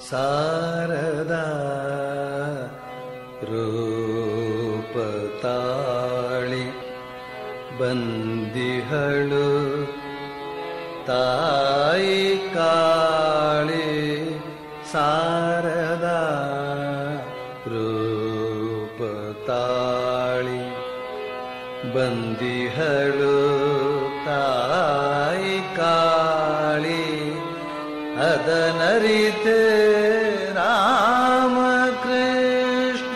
ಶಾರದಾ ರೂಪತಾಳಿ ಬಂದಿಹಳು ತಾಯಿ ಕಾಳಿ ಶಾರದಾ ರೂಪತಾಳಿ ಬಂದಿಹಳು ತಾಯಿ ಕಾಳಿ ಅದನರಿತೆ ರಾಮ ಕೃಷ್ಣ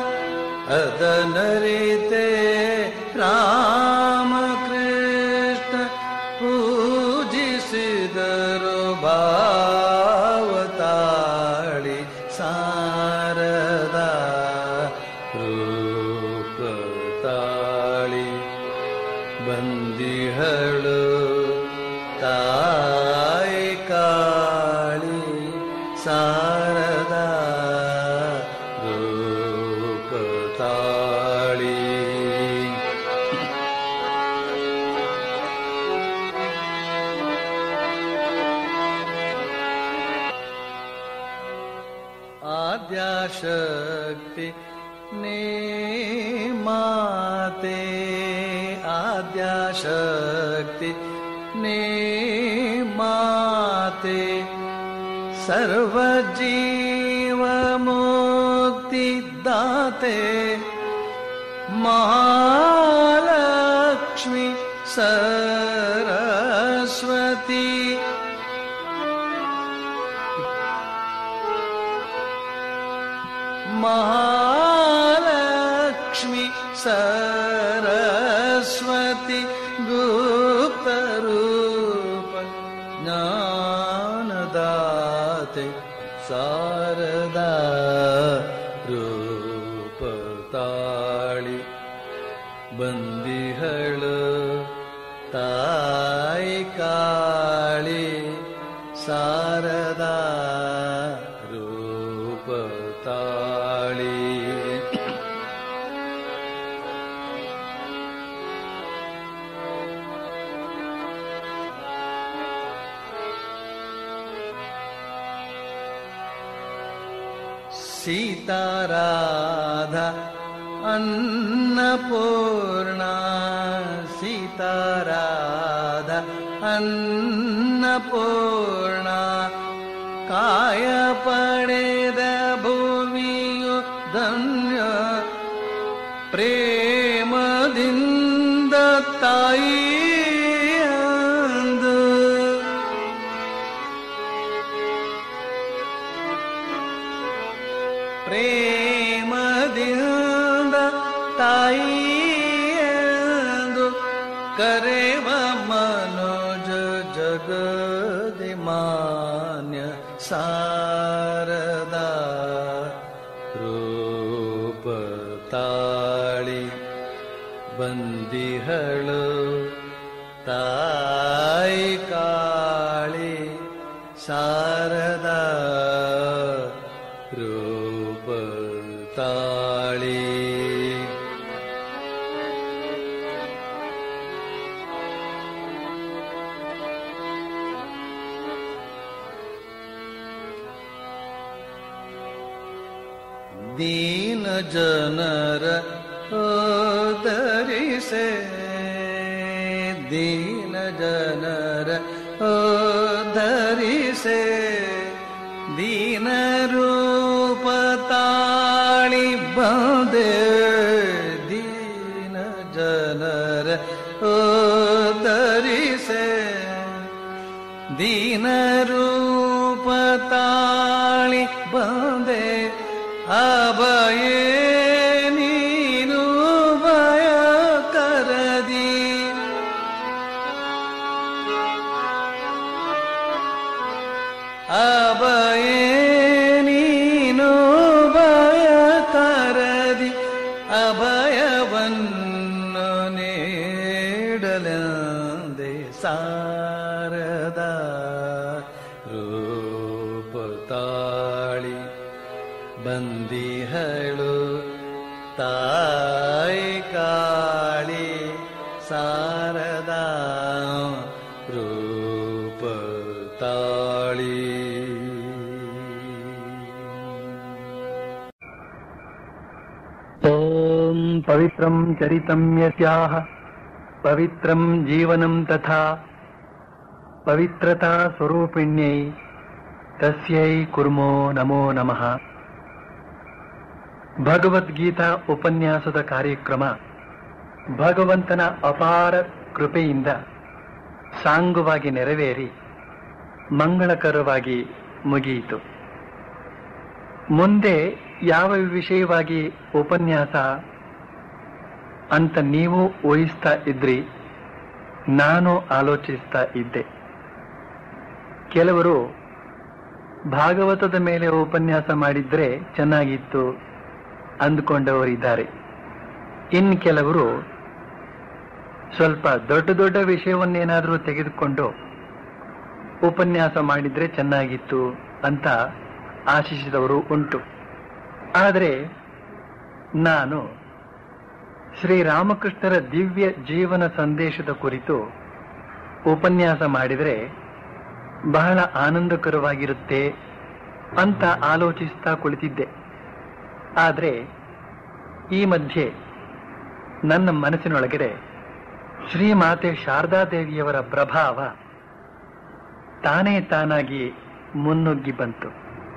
ಅದನರಿತೆ ರಾಮ ಕೃಷ್ಣ ಪೂಜಿಸಿದರು ಭಾವತಾಳಿ ಸಾರದಾ ರೂಪತಾಳಿ ಬಂದಿಹಳು ತಾಯಿ ಕಾಳಿ ಶಾರದಾ ರೂಪತಾಳಿ ಆದ್ಯಾಶಕ್ತಿ ನೇ ಮಾತೆ ಆದ್ಯಾಶಕ್ತಿ ನೇ ಮಾತೆ ಸರ್ವ ಜೀವ ಮುಕ್ತಿ ದಾತೆ ಮಹಾಲಕ್ಷ್ಮಿ ಸರಸ್ವತಿ महालक्ष्मि सरस्वती गुप्तरूप ज्ञानदाते शारदा ರೂಪತಾಳಿ ಬಂದಿಹಳು ತಾಯಿ ಕಾಳಿ ಶಾರದಾ ರೂಪತಾಳಿ सीताराधा अन्नपूर्णा सीताराधा अन्नपूर्णा काय पडेद ಭೂಮಿಯು ಧನ್ಯ ಪ್ರೇಮದಿಂದ ತಾಯಿ ಅಂದು ಪ್ರೇಮದಿಂದ ತಾಯಿಯಂದು ಕರೆವ ಮನೋಜ ಜಗದಿ ಮಾನ್ಯ ಶಾರದಾ ರೂಪತಾಳಿ ಬಂದಿಹಳು ತಾಯಿ ಕಾಳಿ ಶಾರದಾ ರೂಪತಾಳಿ ದೀನ ಜನರ ಓದರಿಸೆ ದೀನ ಜನರ ಓದರಿಸೆ ದೀನ ರೂಪ ತಾಳಿ ಬಂದೆ ದೀನ ಜನರ ಓದರಿಸೆ ದೀನ ರೂಪ ತಾಳಿ ಬಂದೆ ಅಭಯೇ ನೀನು ಭಯ ಕರದಿ ಅಭಯೇ ನೀನು ಭಯ ಕರದಿ ಅಭಯವನ್ನು ನೀಡಲೆಂದೆ ಸಾರದಾ ರೂಪತಾಳಿ ಬಂದಿಹಳು ತಾಯಿ ಕಾಳಿ ಶಾರದಾ ರೂಪತಾಳಿ ಪವಿತ್ರಂ ಚರಿತಂ ಯಸ್ಯಾಹ ಪವಿತ್ರಂ ಜೀವನಂ ತಥಾ ಪವಿತ್ರತಾ ಸ್ವರೂಪಿಣ್ಯೈ ತಸ್ಯೈ ಕುರ್ಮೋ ನಮೋ ನಮಃ ಭಗವದ್ಗೀತಾ ಉಪನ್ಯಾಸದ ಕಾರ್ಯಕ್ರಮ ಭಗವಂತನ ಅಪಾರ ಕೃಪೆಯಿಂದ ಸಾಂಗುವಾಗಿ ನೆರವೇರಿ ಮಂಗಳಕರವಾಗಿ ಮುಗಿಯಿತು ಮುಂದೆ ಯಾವ ವಿಷಯವಾಗಿ ಉಪನ್ಯಾಸ ಅಂತ ನೀವು ಊಹಿಸ್ತಾ ಇದ್ರಿ ನಾನು ಆಲೋಚಿಸ್ತಾ ಇದ್ದೆ ಕೆಲವರು ಭಾಗವತದ ಮೇಲೆ ಉಪನ್ಯಾಸ ಮಾಡಿದ್ರೆ ಚೆನ್ನಾಗಿತ್ತು ಅಂದುಕೊಂಡವರಿದ್ದಾರೆ ಇನ್ನು ಕೆಲವರು ಸ್ವಲ್ಪ ದೊಡ್ಡ ದೊಡ್ಡ ವಿಷಯವನ್ನೇನಾದರೂ ತೆಗೆದುಕೊಂಡು ಉಪನ್ಯಾಸ ಮಾಡಿದ್ರೆ ಚೆನ್ನಾಗಿತ್ತು ಅಂತ ಆಶಿಸಿದವರು ಉಂಟು ಆದರೆ ನಾನು ಶ್ರೀರಾಮಕೃಷ್ಣರ ದಿವ್ಯ ಜೀವನ ಸಂದೇಶದ ಕುರಿತು ಉಪನ್ಯಾಸ ಮಾಡಿದರೆ ಬಹಳ ಆನಂದಕರವಾಗಿರುತ್ತೆ ಅಂತ ಆಲೋಚಿಸ್ತಾ ಕುಳಿತಿದ್ದೆ ಆದರೆ ಈ ಮಧ್ಯೆ ನನ್ನ ಮನಸ್ಸಿನೊಳಗಡೆ ಶ್ರೀಮಾತೆ ಶಾರದಾದೇವಿಯವರ ಪ್ರಭಾವ ತಾನೇ ತಾನಾಗಿ ಮುನ್ನುಗ್ಗಿ ಬಂತು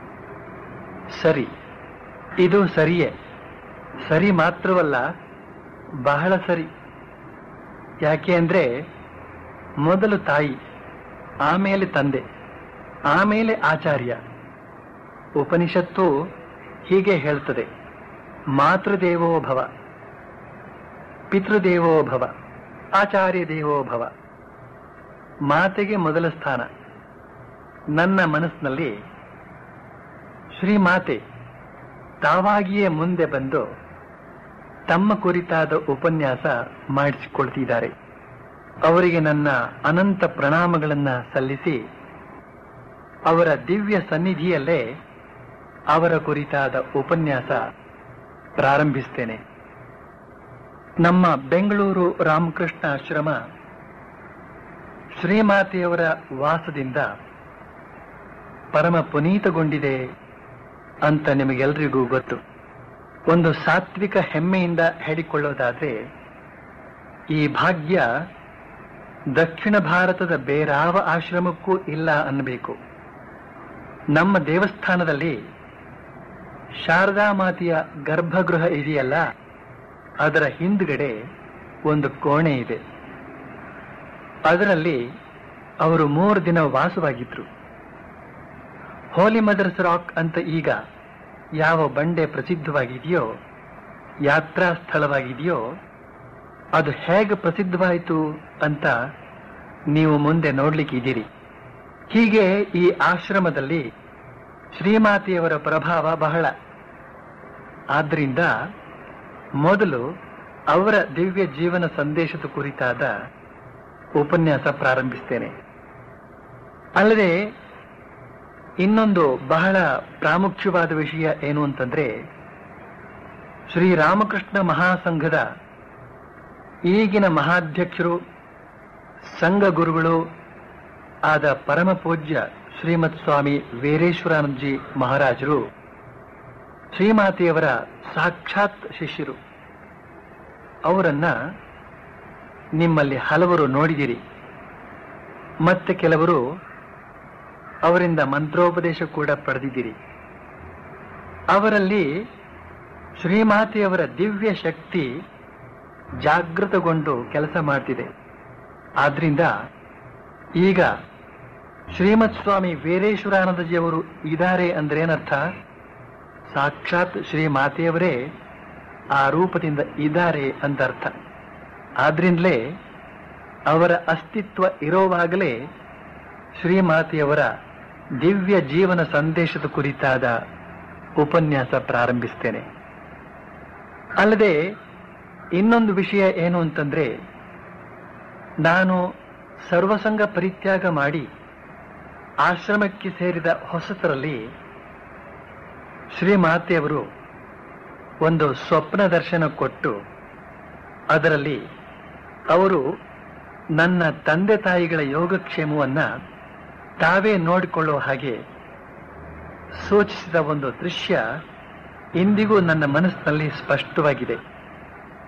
ಸರಿ ಇದು ಸರಿಯೇ ಸರಿ ಮಾತ್ರವಲ್ಲ ಬಹಳ ಸರಿ ಯಾಕೆ ಅಂದ್ರೆ ಮೊದಲು ತಾಯಿ ಆಮೇಲೆ ತಂದೆ ಆಮೇಲೆ ಆಚಾರ್ಯ ಉಪನಿಷತ್ತು ಹೀಗೆ ಹೇಳ್ತದೆ ಮಾತೃದೇವೋ ಭವ ಪಿತೃದೇವೋ ಭವ ಆಚಾರ್ಯ ದೇವೋ ಭವ ಮಾತೆಗೆ ಮೊದಲ ಸ್ಥಾನ ನನ್ನ ಮನಸ್ಸಿನಲ್ಲಿ ಶ್ರೀಮಾತೆ ತಾವಾಗಿಯೇ ಮುಂದೆ ಬಂದು ತಮ್ಮ ಕುರಿತಾದ ಉಪನ್ಯಾಸ ಮಾಡಿಸಿಕೊಳ್ತಿದ್ದಾರೆ ಅವರಿಗೆ ನನ್ನ ಅನಂತ ಪ್ರಣಾಮಗಳನ್ನ ಸಲ್ಲಿಸಿ ಅವರ ದಿವ್ಯ ಸನ್ನಿಧಿಯಲ್ಲೇ ಅವರ ಕುರಿತಾದ ಉಪನ್ಯಾಸ ಪ್ರಾರಂಭಿಸ್ತೇನೆ ನಮ್ಮ ಬೆಂಗಳೂರು ರಾಮಕೃಷ್ಣ ಆಶ್ರಮ ಶ್ರೀಮಾತೆಯವರ ವಾಸದಿಂದ ಪರಮ ಪುನೀತಗೊಂಡಿದೆ ಅಂತ ನಿಮಗೆಲ್ರಿಗೂ ಗೊತ್ತು ಒಂದು ಸಾತ್ವಿಕ ಹೆಮ್ಮೆಯಿಂದ ಹೇಳಿಕೊಳ್ಳೋದಾದ್ರೆ ಈ ಭಾಗ್ಯ ದಕ್ಷಿಣ ಭಾರತದ ಬೇರಾವ ಆಶ್ರಮಕ್ಕೂ ಇಲ್ಲ ಅನ್ನಬೇಕು ನಮ್ಮ ದೇವಸ್ಥಾನದಲ್ಲಿ ಶಾರದಾ ಮಾತೆಯ ಗರ್ಭಗೃಹ ಇದೆಯಲ್ಲ ಅದರ ಹಿಂದ್ಗಡೆ ಒಂದು ಕೋಣೆ ಇದೆ ಅದರಲ್ಲಿ ಅವರು ಮೂರು ದಿನ ವಾಸವಾಗಿದ್ರು ಹೋಲಿ ಮದರ್ಸ್ ರಾಕ್ ಅಂತ ಈಗ ಯಾವ ಬಂಡೆ ಪ್ರಸಿದ್ಧವಾಗಿದೆಯೋ ಯಾತ್ರಾ ಸ್ಥಳವಾಗಿದೆಯೋ ಅದು ಹೇಗೆ ಪ್ರಸಿದ್ಧವಾಯಿತು ಅಂತ ನೀವು ಮುಂದೆ ನೋಡ್ಲಿಕ್ಕಿದ್ದೀರಿ ಹೀಗೆ ಈ ಆಶ್ರಮದಲ್ಲಿ ಶ್ರೀಮಾತೆಯವರ ಪ್ರಭಾವ ಬಹಳ ಆದ್ರಿಂದ ಮೊದಲು ಅವರ ದಿವ್ಯ ಜೀವನ ಸಂದೇಶದ ಕುರಿತಾದ ಉಪನ್ಯಾಸ ಪ್ರಾರಂಭಿಸ್ತೇನೆ ಅಲ್ಲದೆ ಇನ್ನೊಂದು ಬಹಳ ಪ್ರಾಮುಖ್ಯವಾದ ವಿಷಯ ಏನು ಅಂತಂದ್ರೆ ಶ್ರೀರಾಮಕೃಷ್ಣ ಮಹಾಸಂಘದ ಈಗಿನ ಮಹಾಧ್ಯಕ್ಷರು ಸಂಘ ಗುರುಗಳು ಆದ ಪರಮ ಪೂಜ್ಯ ಶ್ರೀಮತ್ ಸ್ವಾಮಿ ವೀರೇಶ್ವರಾನಂದಜಿ ಮಹಾರಾಜರು ಶ್ರೀಮಾತೆಯವರ ಸಾಕ್ಷಾತ್ ಶಿಷ್ಯರು ಅವರನ್ನ ನಿಮ್ಮಲ್ಲಿ ಹಲವರು ನೋಡಿದಿರಿ ಮತ್ತೆ ಕೆಲವರು ಅವರಿಂದ ಮಂತ್ರೋಪದೇಶ ಕೂಡ ಪಡೆದಿದ್ದೀರಿ ಅವರಲ್ಲಿ ಶ್ರೀಮಾತೆಯವರ ದಿವ್ಯ ಶಕ್ತಿ ಜಾಗೃತಗೊಂಡು ಕೆಲಸ ಮಾಡ್ತಿದೆ ಆದ್ರಿಂದ ಈಗ ಶ್ರೀಮತ್ ಸ್ವಾಮಿ ವೀರೇಶ್ವರಾನಂದಜಿಯವರು ಇದ್ದಾರೆ ಅಂದ್ರೆ ಏನರ್ಥ ಸಾಕ್ಷಾತ್ ಶ್ರೀ ಮಾತೆಯವರೇ ಆ ರೂಪದಿಂದ ಇದ್ದಾರೆ ಅಂತ ಅರ್ಥ ಆದ್ರಿಂದಲೇ ಅವರ ಅಸ್ತಿತ್ವ ಇರೋವಾಗಲೇ ಶ್ರೀಮಾತೆಯವರ ದಿವ್ಯ ಜೀವನ ಸಂದೇಶದ ಕುರಿತಾದ ಉಪನ್ಯಾಸ ಪ್ರಾರಂಭಿಸ್ತೇನೆ ಅಲ್ಲದೆ ಇನ್ನೊಂದು ವಿಷಯ ಏನು ಅಂತಂದ್ರೆ ನಾನು ಸರ್ವಸಂಗ ಪರಿತ್ಯಾಗ ಮಾಡಿ ಆಶ್ರಮಕ್ಕೆ ಸೇರಿದ ಹೊಸತರಲ್ಲಿ ಶ್ರೀಮಾತೆಯವರು ಒಂದು ಸ್ವಪ್ನ ದರ್ಶನ ಕೊಟ್ಟು ಅದರಲ್ಲಿ ಅವರು ನನ್ನ ತಂದೆ ತಾಯಿಗಳ ಯೋಗಕ್ಷೇಮವನ್ನ ತಾವೇ ನೋಡಿಕೊಳ್ಳುವ ಹಾಗೆ ಸೂಚಿಸಿದ ಒಂದು ದೃಶ್ಯ ಇಂದಿಗೂ ನನ್ನ ಮನಸ್ಸಿನಲ್ಲಿ ಸ್ಪಷ್ಟವಾಗಿದೆ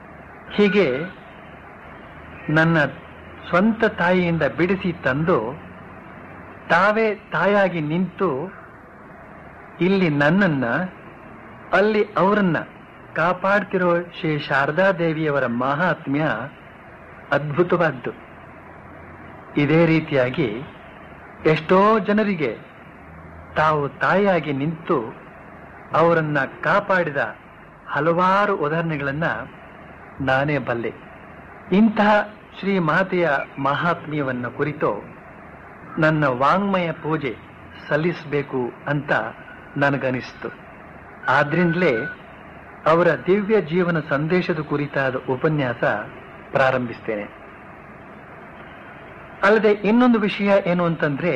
ಹೀಗೆ ನನ್ನ ಸ್ವಂತ ತಾಯಿಯಿಂದ ಬಿಡಿಸಿ ತಂದು ತಾವೇ ತಾಯಾಗಿ ನಿಂತು ಇಲ್ಲಿ ನನ್ನನ್ನ ಅಲ್ಲಿ ಅವರನ್ನ ಕಾಪಾಡ್ತಿರೋ ಶ್ರೀ ಶಾರದಾ ದೇವಿಯವರ ಮಹಾತ್ಮ್ಯ ಅದ್ಭುತವಾದ್ದು ಇದೇ ರೀತಿಯಾಗಿ ಎಷ್ಟೋ ಜನರಿಗೆ ತಾವು ತಾಯಿಯಾಗಿ ನಿಂತು ಅವರನ್ನ ಕಾಪಾಡಿದ ಹಲವಾರು ಉದಾಹರಣೆಗಳನ್ನ ನಾನೇ ಬಲ್ಲೆ ಇಂತಹ ಶ್ರೀ ಮಾತೆಯ ಮಹಾತ್ಮ್ಯವನ್ನು ಕುರಿತು ನನ್ನ ವಾಂಗ್ಮಯ ಪೂಜೆ ಸಲ್ಲಿಸಬೇಕು ಅಂತ ನನಗನಿಸ್ತು ಆದ್ರಿಂದಲೇ ಅವರ ದಿವ್ಯ ಜೀವನ ಸಂದೇಶದ ಕುರಿತಾದ ಉಪನ್ಯಾಸ ಪ್ರಾರಂಭಿಸ್ತೇನೆ ಅಲ್ಲದೆ ಇನ್ನೊಂದು ವಿಷಯ ಏನು ಅಂತಂದ್ರೆ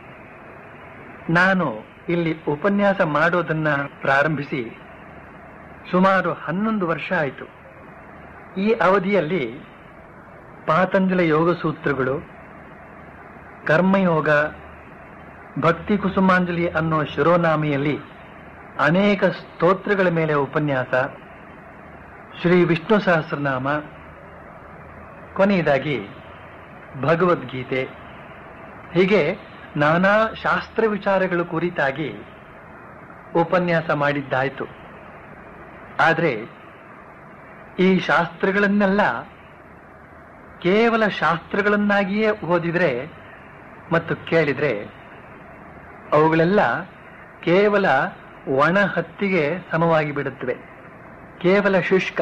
ನಾನು ಇಲ್ಲಿ ಉಪನ್ಯಾಸ ಮಾಡೋದನ್ನ ಪ್ರಾರಂಭಿಸಿ ಸುಮಾರು ಹನ್ನೊಂದು ವರ್ಷ ಆಯಿತು ಈ ಅವಧಿಯಲ್ಲಿ ಪಾತಂಜಲ ಯೋಗ ಸೂತ್ರಗಳು ಕರ್ಮಯೋಗ ಭಕ್ತಿ ಕುಸುಮಾಂಜಲಿ ಅನ್ನೋ ಶಿರೋನಾಮಿಯಲ್ಲಿ ಅನೇಕ ಸ್ತೋತ್ರಗಳ ಮೇಲೆ ಉಪನ್ಯಾಸ ಶ್ರೀ ವಿಷ್ಣು ಸಹಸ್ರನಾಮ ಕೊನೆಯದಾಗಿ ಭಗವದ್ಗೀತೆ ಹೀಗೆ ನಾನಾ ಶಾಸ್ತ್ರ ವಿಚಾರಗಳ ಕುರಿತಾಗಿ ಉಪನ್ಯಾಸ ಮಾಡಿದ್ದಾಯ್ತು ಆದರೆ ಈ ಶಾಸ್ತ್ರಗಳನ್ನೆಲ್ಲ ಕೇವಲ ಶಾಸ್ತ್ರಗಳನ್ನಾಗಿಯೇ ಓದಿದ್ರೆ ಮತ್ತು ಕೇಳಿದ್ರೆ ಅವುಗಳೆಲ್ಲ ಕೇವಲ ಒಣ ಹತ್ತಿಗೆ ಸಮವಾಗಿ ಬಿಡುತ್ತವೆ ಕೇವಲ ಶುಷ್ಕ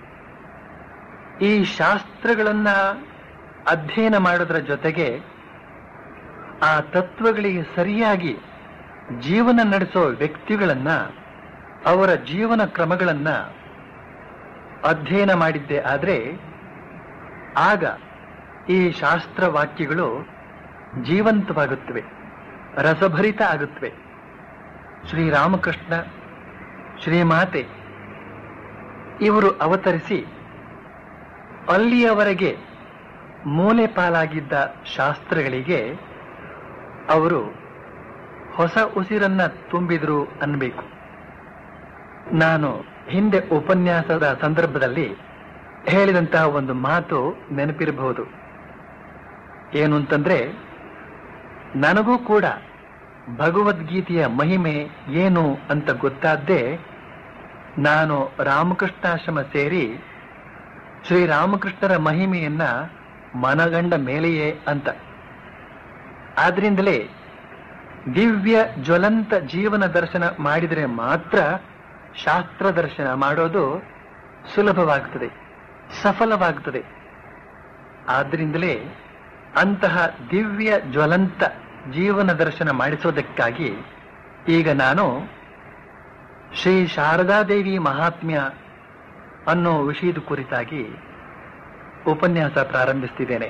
ಈ ಶಾಸ್ತ್ರಗಳನ್ನ ಅಧ್ಯಯನ ಮಾಡೋದ್ರ ಜೊತೆಗೆ ಆ ತತ್ವಗಳಿಗೆ ಸರಿಯಾಗಿ ಜೀವನ ನಡೆಸೋ ವ್ಯಕ್ತಿಗಳನ್ನ ಅವರ ಜೀವನ ಕ್ರಮಗಳನ್ನ ಅಧ್ಯಯನ ಮಾಡಿದ್ದೆ ಆದ್ರೆ ಆಗ ಈ ಶಾಸ್ತ್ರ ವಾಕ್ಯಗಳು ಜೀವಂತವಾಗುತ್ತವೆ ರಸಭರಿತ ಆಗುತ್ತವೆ ಶ್ರೀರಾಮಕೃಷ್ಣ ಶ್ರೀಮಾತೆ ಇವರು ಅವತರಿಸಿ ಅಲ್ಲಿಯವರೆಗೆ ಮೂಲೆ ಪಾಲಾಗಿದ್ದ ಶಾಸ್ತ್ರಗಳಿಗೆ ಅವರು ಹೊಸ ಉಸಿರನ್ನ ತುಂಬಿದ್ರು ಅನ್ಬೇಕು ನಾನು ಹಿಂದೆ ಉಪನ್ಯಾಸದ ಸಂದರ್ಭದಲ್ಲಿ ಹೇಳಿದಂತಹ ಒಂದು ಮಾತು ನೆನಪಿರಬಹುದು ಏನು ಅಂತಂದ್ರೆ ನನಗೂ ಕೂಡ ಭಗವದ್ಗೀತೆಯ ಮಹಿಮೆ ಏನು ಅಂತ ಗೊತ್ತಾದ್ದೇ ನಾನು ರಾಮಕೃಷ್ಣಾಶ್ರಮ ಸೇರಿ ಶ್ರೀರಾಮಕೃಷ್ಣರ ಮಹಿಮೆಯನ್ನ ಮನಗಂಡ ಮೇಲೆಯೇ ಅಂತ ಆದ್ರಿಂದಲೇ ದಿವ್ಯ ಜ್ವಲಂತ ಜೀವನ ದರ್ಶನ ಮಾಡಿದರೆ ಮಾತ್ರ ಶಾಸ್ತ್ರ ದರ್ಶನ ಮಾಡೋದು ಸುಲಭವಾಗುತ್ತದೆ ಸಫಲವಾಗುತ್ತದೆ ಆದ್ರಿಂದಲೇ ಅಂತಹ ದಿವ್ಯ ಜ್ವಲಂತ ಜೀವನ ದರ್ಶನ ಮಾಡಿಸೋದಕ್ಕಾಗಿ ಈಗ ನಾನು ಶ್ರೀ ಶಾರದಾದೇವಿ ಮಹಾತ್ಮ್ಯ ಅನ್ನೋ ವಿಷಯದ ಕುರಿತಾಗಿ ಉಪನ್ಯಾಸ ಪ್ರಾರಂಭಿಸ್ತಿದ್ದೇನೆ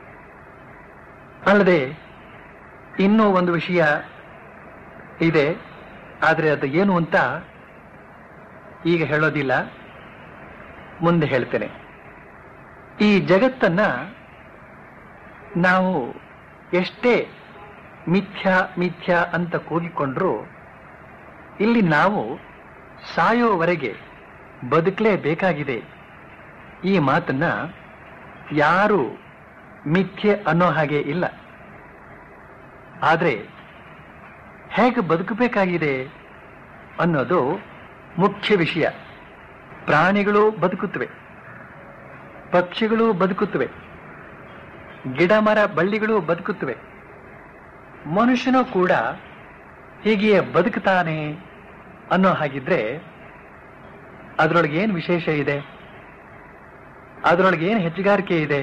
ಅಲ್ಲದೆ ಇನ್ನೂ ಒಂದು ವಿಷಯ ಇದೆ ಆದರೆ ಅದು ಏನು ಅಂತ ಈಗ ಹೇಳೋದಿಲ್ಲ ಮುಂದೆ ಹೇಳ್ತೇನೆ ಈ ಜಗತ್ತನ್ನ ನಾವು ಎಷ್ಟೇ ಮಿಥ್ಯಾ ಮಿಥ್ಯಾ ಅಂತ ಕೂಗಿಕೊಂಡ್ರು ಇಲ್ಲಿ ನಾವು ಸಾಯೋವರೆಗೆ ಬದುಕಲೇಬೇಕಾಗಿದೆ ಈ ಮಾತನ್ನ ಯಾರು ಮಿಥ್ಯೆ ಅನ್ನೋ ಹಾಗೆ ಇಲ್ಲ ಆದ್ರೆ ಹೇಗೆ ಬದುಕಬೇಕಾಗಿದೆ ಅನ್ನೋದು ಮುಖ್ಯ ವಿಷಯ ಪ್ರಾಣಿಗಳು ಬದುಕುತ್ತವೆ ಪಕ್ಷಿಗಳು ಬದುಕುತ್ತವೆ ಗಿಡ ಮರ ಬಳ್ಳಿಗಳು ಬದುಕುತ್ತವೆ ಮನುಷ್ಯನೂ ಕೂಡ ಹೀಗೆಯೇ ಬದುಕುತ್ತಾನೆ ಅನ್ನೋ ಹಾಗಿದ್ರೆ ಅದರೊಳಗೆ ಏನು ವಿಶೇಷ ಇದೆ ಅದರೊಳಗೆ ಏನು ಹೆಚ್ಚುಗಾರಿಕೆ ಇದೆ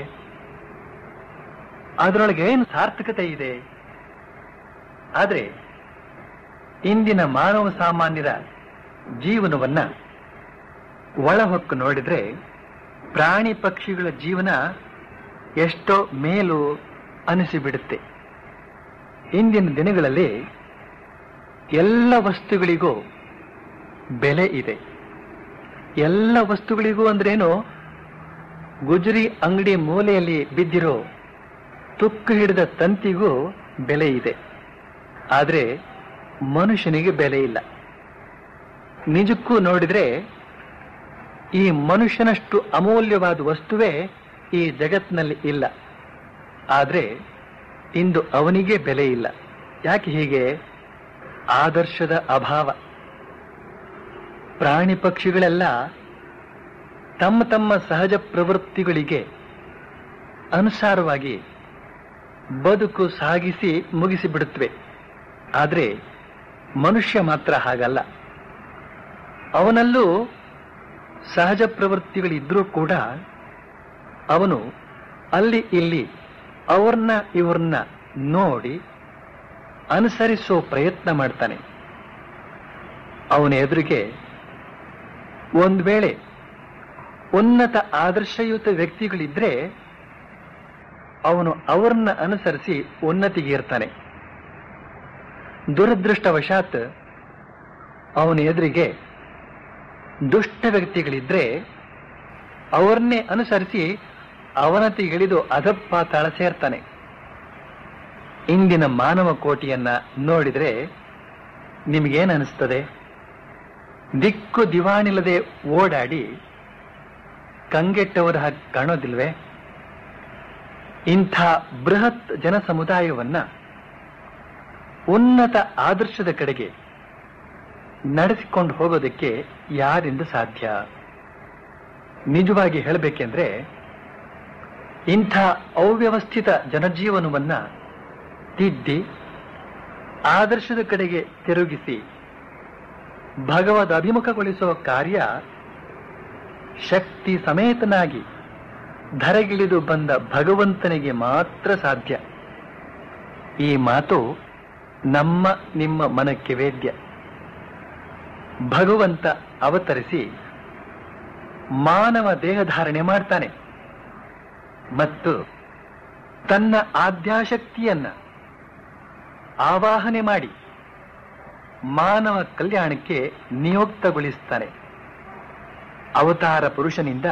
ಅದರೊಳಗೆ ಏನು ಸಾರ್ಥಕತೆ ಇದೆ ಆದ್ರೆ ಇಂದಿನ ಮಾನವ ಸಾಮಾನ್ಯರ ಜೀವನವನ್ನ ಒಳಹೊಕ್ಕು ನೋಡಿದ್ರೆ ಪ್ರಾಣಿ ಪಕ್ಷಿಗಳ ಜೀವನ ಎಷ್ಟೋ ಮೇಲು ಅನಿಸಿಬಿಡುತ್ತೆ ಇಂದಿನ ದಿನಗಳಲ್ಲಿ ಎಲ್ಲ ವಸ್ತುಗಳಿಗೂ ಬೆಲೆ ಇದೆ ಎಲ್ಲ ವಸ್ತುಗಳಿಗೂ ಅಂದ್ರೇನು ಗುಜರಿ ಅಂಗಡಿ ಮೂಲೆಯಲ್ಲಿ ಬಿದ್ದಿರೋ ತುಕ್ಕು ಹಿಡಿದ ತಂತಿಗೂ ಬೆಲೆ ಇದೆ ಆದ್ರೆ ಮನುಷ್ಯನಿಗೆ ಬೆಲೆ ಇಲ್ಲ ನಿಜಕ್ಕೂ ನೋಡಿದ್ರೆ ಈ ಮನುಷ್ಯನಷ್ಟು ಅಮೂಲ್ಯವಾದ ವಸ್ತುವೇ ಈ ಜಗತ್ತಿನಲ್ಲಿ ಇಲ್ಲ ಆದರೆ ಇಂದು ಅವನಿಗೆ ಬೆಲೆ ಇಲ್ಲ ಯಾಕೆ ಹೀಗೆ ಆದರ್ಶದ ಅಭಾವ ಪ್ರಾಣಿ ಪಕ್ಷಿಗಳೆಲ್ಲ ತಮ್ಮ ತಮ್ಮ ಸಹಜ ಪ್ರವೃತ್ತಿಗಳಿಗೆ ಅನುಸಾರವಾಗಿ ಬದುಕು ಸಾಗಿಸಿ ಮುಗಿಸಿಬಿಡುತ್ತವೆ ಆದರೆ ಮನುಷ್ಯ ಮಾತ್ರ ಹಾಗಲ್ಲ ಅವನಲ್ಲೂ ಸಹಜ ಪ್ರವೃತ್ತಿಗಳಿದ್ರೂ ಕೂಡ ಅವನು ಅಲ್ಲಿ ಇಲ್ಲಿ ಅವ್ರನ್ನ ಇವ್ರನ್ನ ನೋಡಿ ಅನುಸರಿಸೋ ಪ್ರಯತ್ನ ಮಾಡ್ತಾನೆ ಅವನ ಎದುರಿಗೆ ಒಂದು ವೇಳೆ ಉನ್ನತ ಆದರ್ಶಯುತ ವ್ಯಕ್ತಿಗಳಿದ್ರೆ ಅವನು ಅವರನ್ನ ಅನುಸರಿಸಿ ಉನ್ನತಿಗೆ ಇರ್ತಾನೆ ದುರದೃಷ್ಟವಶಾತ್ ಅವನ ಎದುರಿಗೆ ದುಷ್ಟ ವ್ಯಕ್ತಿಗಳಿದ್ರೆ ಅವರನ್ನೇ ಅನುಸರಿಸಿ ಅವನತಿಗಿಳಿದು ಅಧಪಾತಾಳ ಸೇರ್ತಾನೆ ಇಂದಿನ ಮಾನವ ಕೋಟಿಯನ್ನ ನೋಡಿದ್ರೆ ನಿಮಗೇನು ಅನಿಸ್ತದೆ ದಿಕ್ಕು ದಿವಾಣಿಲ್ಲದೆ ಓಡಾಡಿ ಕಂಗೆಟ್ಟವರ ಹಾಗೆ ಕಾಣೋದಿಲ್ವೇ ಇಂಥ ಬೃಹತ್ ಜನ ಸಮುದಾಯವನ್ನ ಉನ್ನತ ಆದರ್ಶದ ಕಡೆಗೆ ನಡೆಸಿಕೊಂಡು ಹೋಗೋದಕ್ಕೆ ಯಾರಿಂದ ಸಾಧ್ಯ ನಿಜವಾಗಿ ಹೇಳಬೇಕೆಂದ್ರೆ ಇಂಥ ಅವ್ಯವಸ್ಥಿತ ಜನಜೀವನವನ್ನ ತಿದ್ದಿ ಆದರ್ಶದ ಕಡೆಗೆ ತಿರುಗಿಸಿ ಭಗವದ್ ಅಭಿಮುಖಗೊಳಿಸುವ ಕಾರ್ಯ ಶಕ್ತಿ ಸಮೇತನಾಗಿ ಧರೆಗಿಳಿದು ಬಂದ ಭಗವಂತನಿಗೆ ಮಾತ್ರ ಸಾಧ್ಯ ಈ ಮಾತು ನಮ್ಮ ನಿಮ್ಮ ಮನಕ್ಕೆ ವೇದ್ಯ ಭಗವಂತ ಅವತರಿಸಿ ಮಾನವ ದೇಹಧಾರಣೆ ಮಾಡ್ತಾನೆ ಮತ್ತು ತನ್ನ ಆದ್ಯಾಶಕ್ತಿಯನ್ನ ಆವಾಹನೆ ಮಾಡಿ ಮಾನವ ಕಲ್ಯಾಣಕ್ಕೆ ನಿಯುಕ್ತಗೊಳಿಸ್ತಾನೆ ಅವತಾರ ಪುರುಷನಿಂದ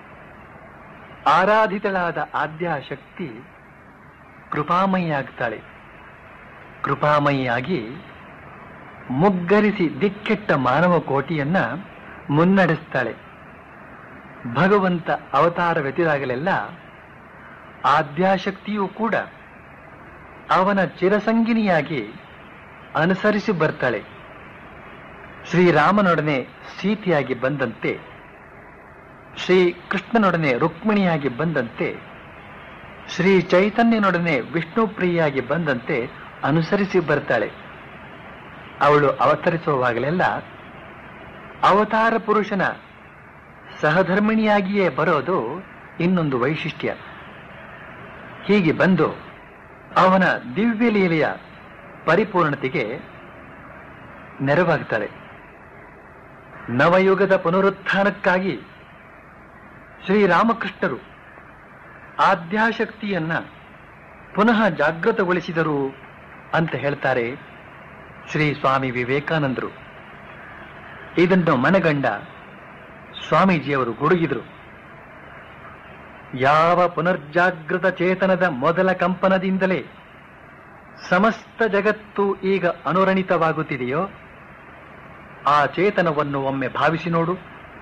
ಆರಾಧಿತಳಾದ ಆದ್ಯಾಶಕ್ತಿ ಕೃಪಾಮಯಿಯಾಗ್ತಾಳೆ ಕೃಪಾಮಯಿಯಾಗಿ ಮುಗ್ಗರಿಸಿ ದಿಕ್ಕೆಟ್ಟ ಮಾನವ ಕೋಟಿಯನ್ನ ಮುನ್ನಡೆಸ್ತಾಳೆ ಭಗವಂತ ಅವತಾರವೆತ್ತಿದಾಗಲೆಲ್ಲ ಆದ್ಯಾಶಕ್ತಿಯೂ ಕೂಡ ಅವನ ಚಿರಸಂಗಿನಿಯಾಗಿ ಅನುಸರಿಸಿ ಬರ್ತಾಳೆ ಶ್ರೀರಾಮನೊಡನೆ ಸೀತೆಯಾಗಿ ಬಂದಂತೆ ಶ್ರೀ ಕೃಷ್ಣನೊಡನೆ ರುಕ್ಮಿಣಿಯಾಗಿ ಬಂದಂತೆ ಶ್ರೀ ಚೈತನ್ಯನೊಡನೆ ವಿಷ್ಣುಪ್ರಿಯಾಗಿ ಬಂದಂತೆ ಅನುಸರಿಸಿ ಬರ್ತಾಳೆ ಅವಳು ಅವತರಿಸುವಾಗಲೆಲ್ಲ ಅವತಾರ ಪುರುಷನ ಸಹಧರ್ಮಿಣಿಯಾಗಿಯೇ ಬರೋದು ಇನ್ನೊಂದು ವೈಶಿಷ್ಟ್ಯ ಹೀಗೆ ಬಂದು ಅವನ ದಿವ್ಯ ಲೀಲೆಯ ಪರಿಪೂರ್ಣತೆಗೆ ನೆರವಾಗ್ತಾಳೆ ನವಯುಗದ ಪುನರುತ್ಥಾನಕ್ಕಾಗಿ ಶ್ರೀರಾಮಕೃಷ್ಣರು ಆದ್ಯಾಶಕ್ತಿಯನ್ನ ಪುನಃ ಜಾಗೃತಗೊಳಿಸಿದರು ಅಂತ ಹೇಳ್ತಾರೆ ಶ್ರೀ ಸ್ವಾಮಿ ವಿವೇಕಾನಂದರು ಇದನ್ನು ಮನಗಂಡ ಸ್ವಾಮೀಜಿಯವರು ಗುಡುಗಿದರು ಯಾವ ಪುನರ್ಜಾಗೃತ ಚೇತನದ ಮೊದಲ ಕಂಪನದಿಂದಲೇ ಸಮಸ್ತ ಜಗತ್ತು ಈಗ ಅನುರಣಿತವಾಗುತ್ತಿದೆಯೋ ಆ ಚೇತನವನ್ನು ಒಮ್ಮೆ ಭಾವಿಸಿ ನೋಡು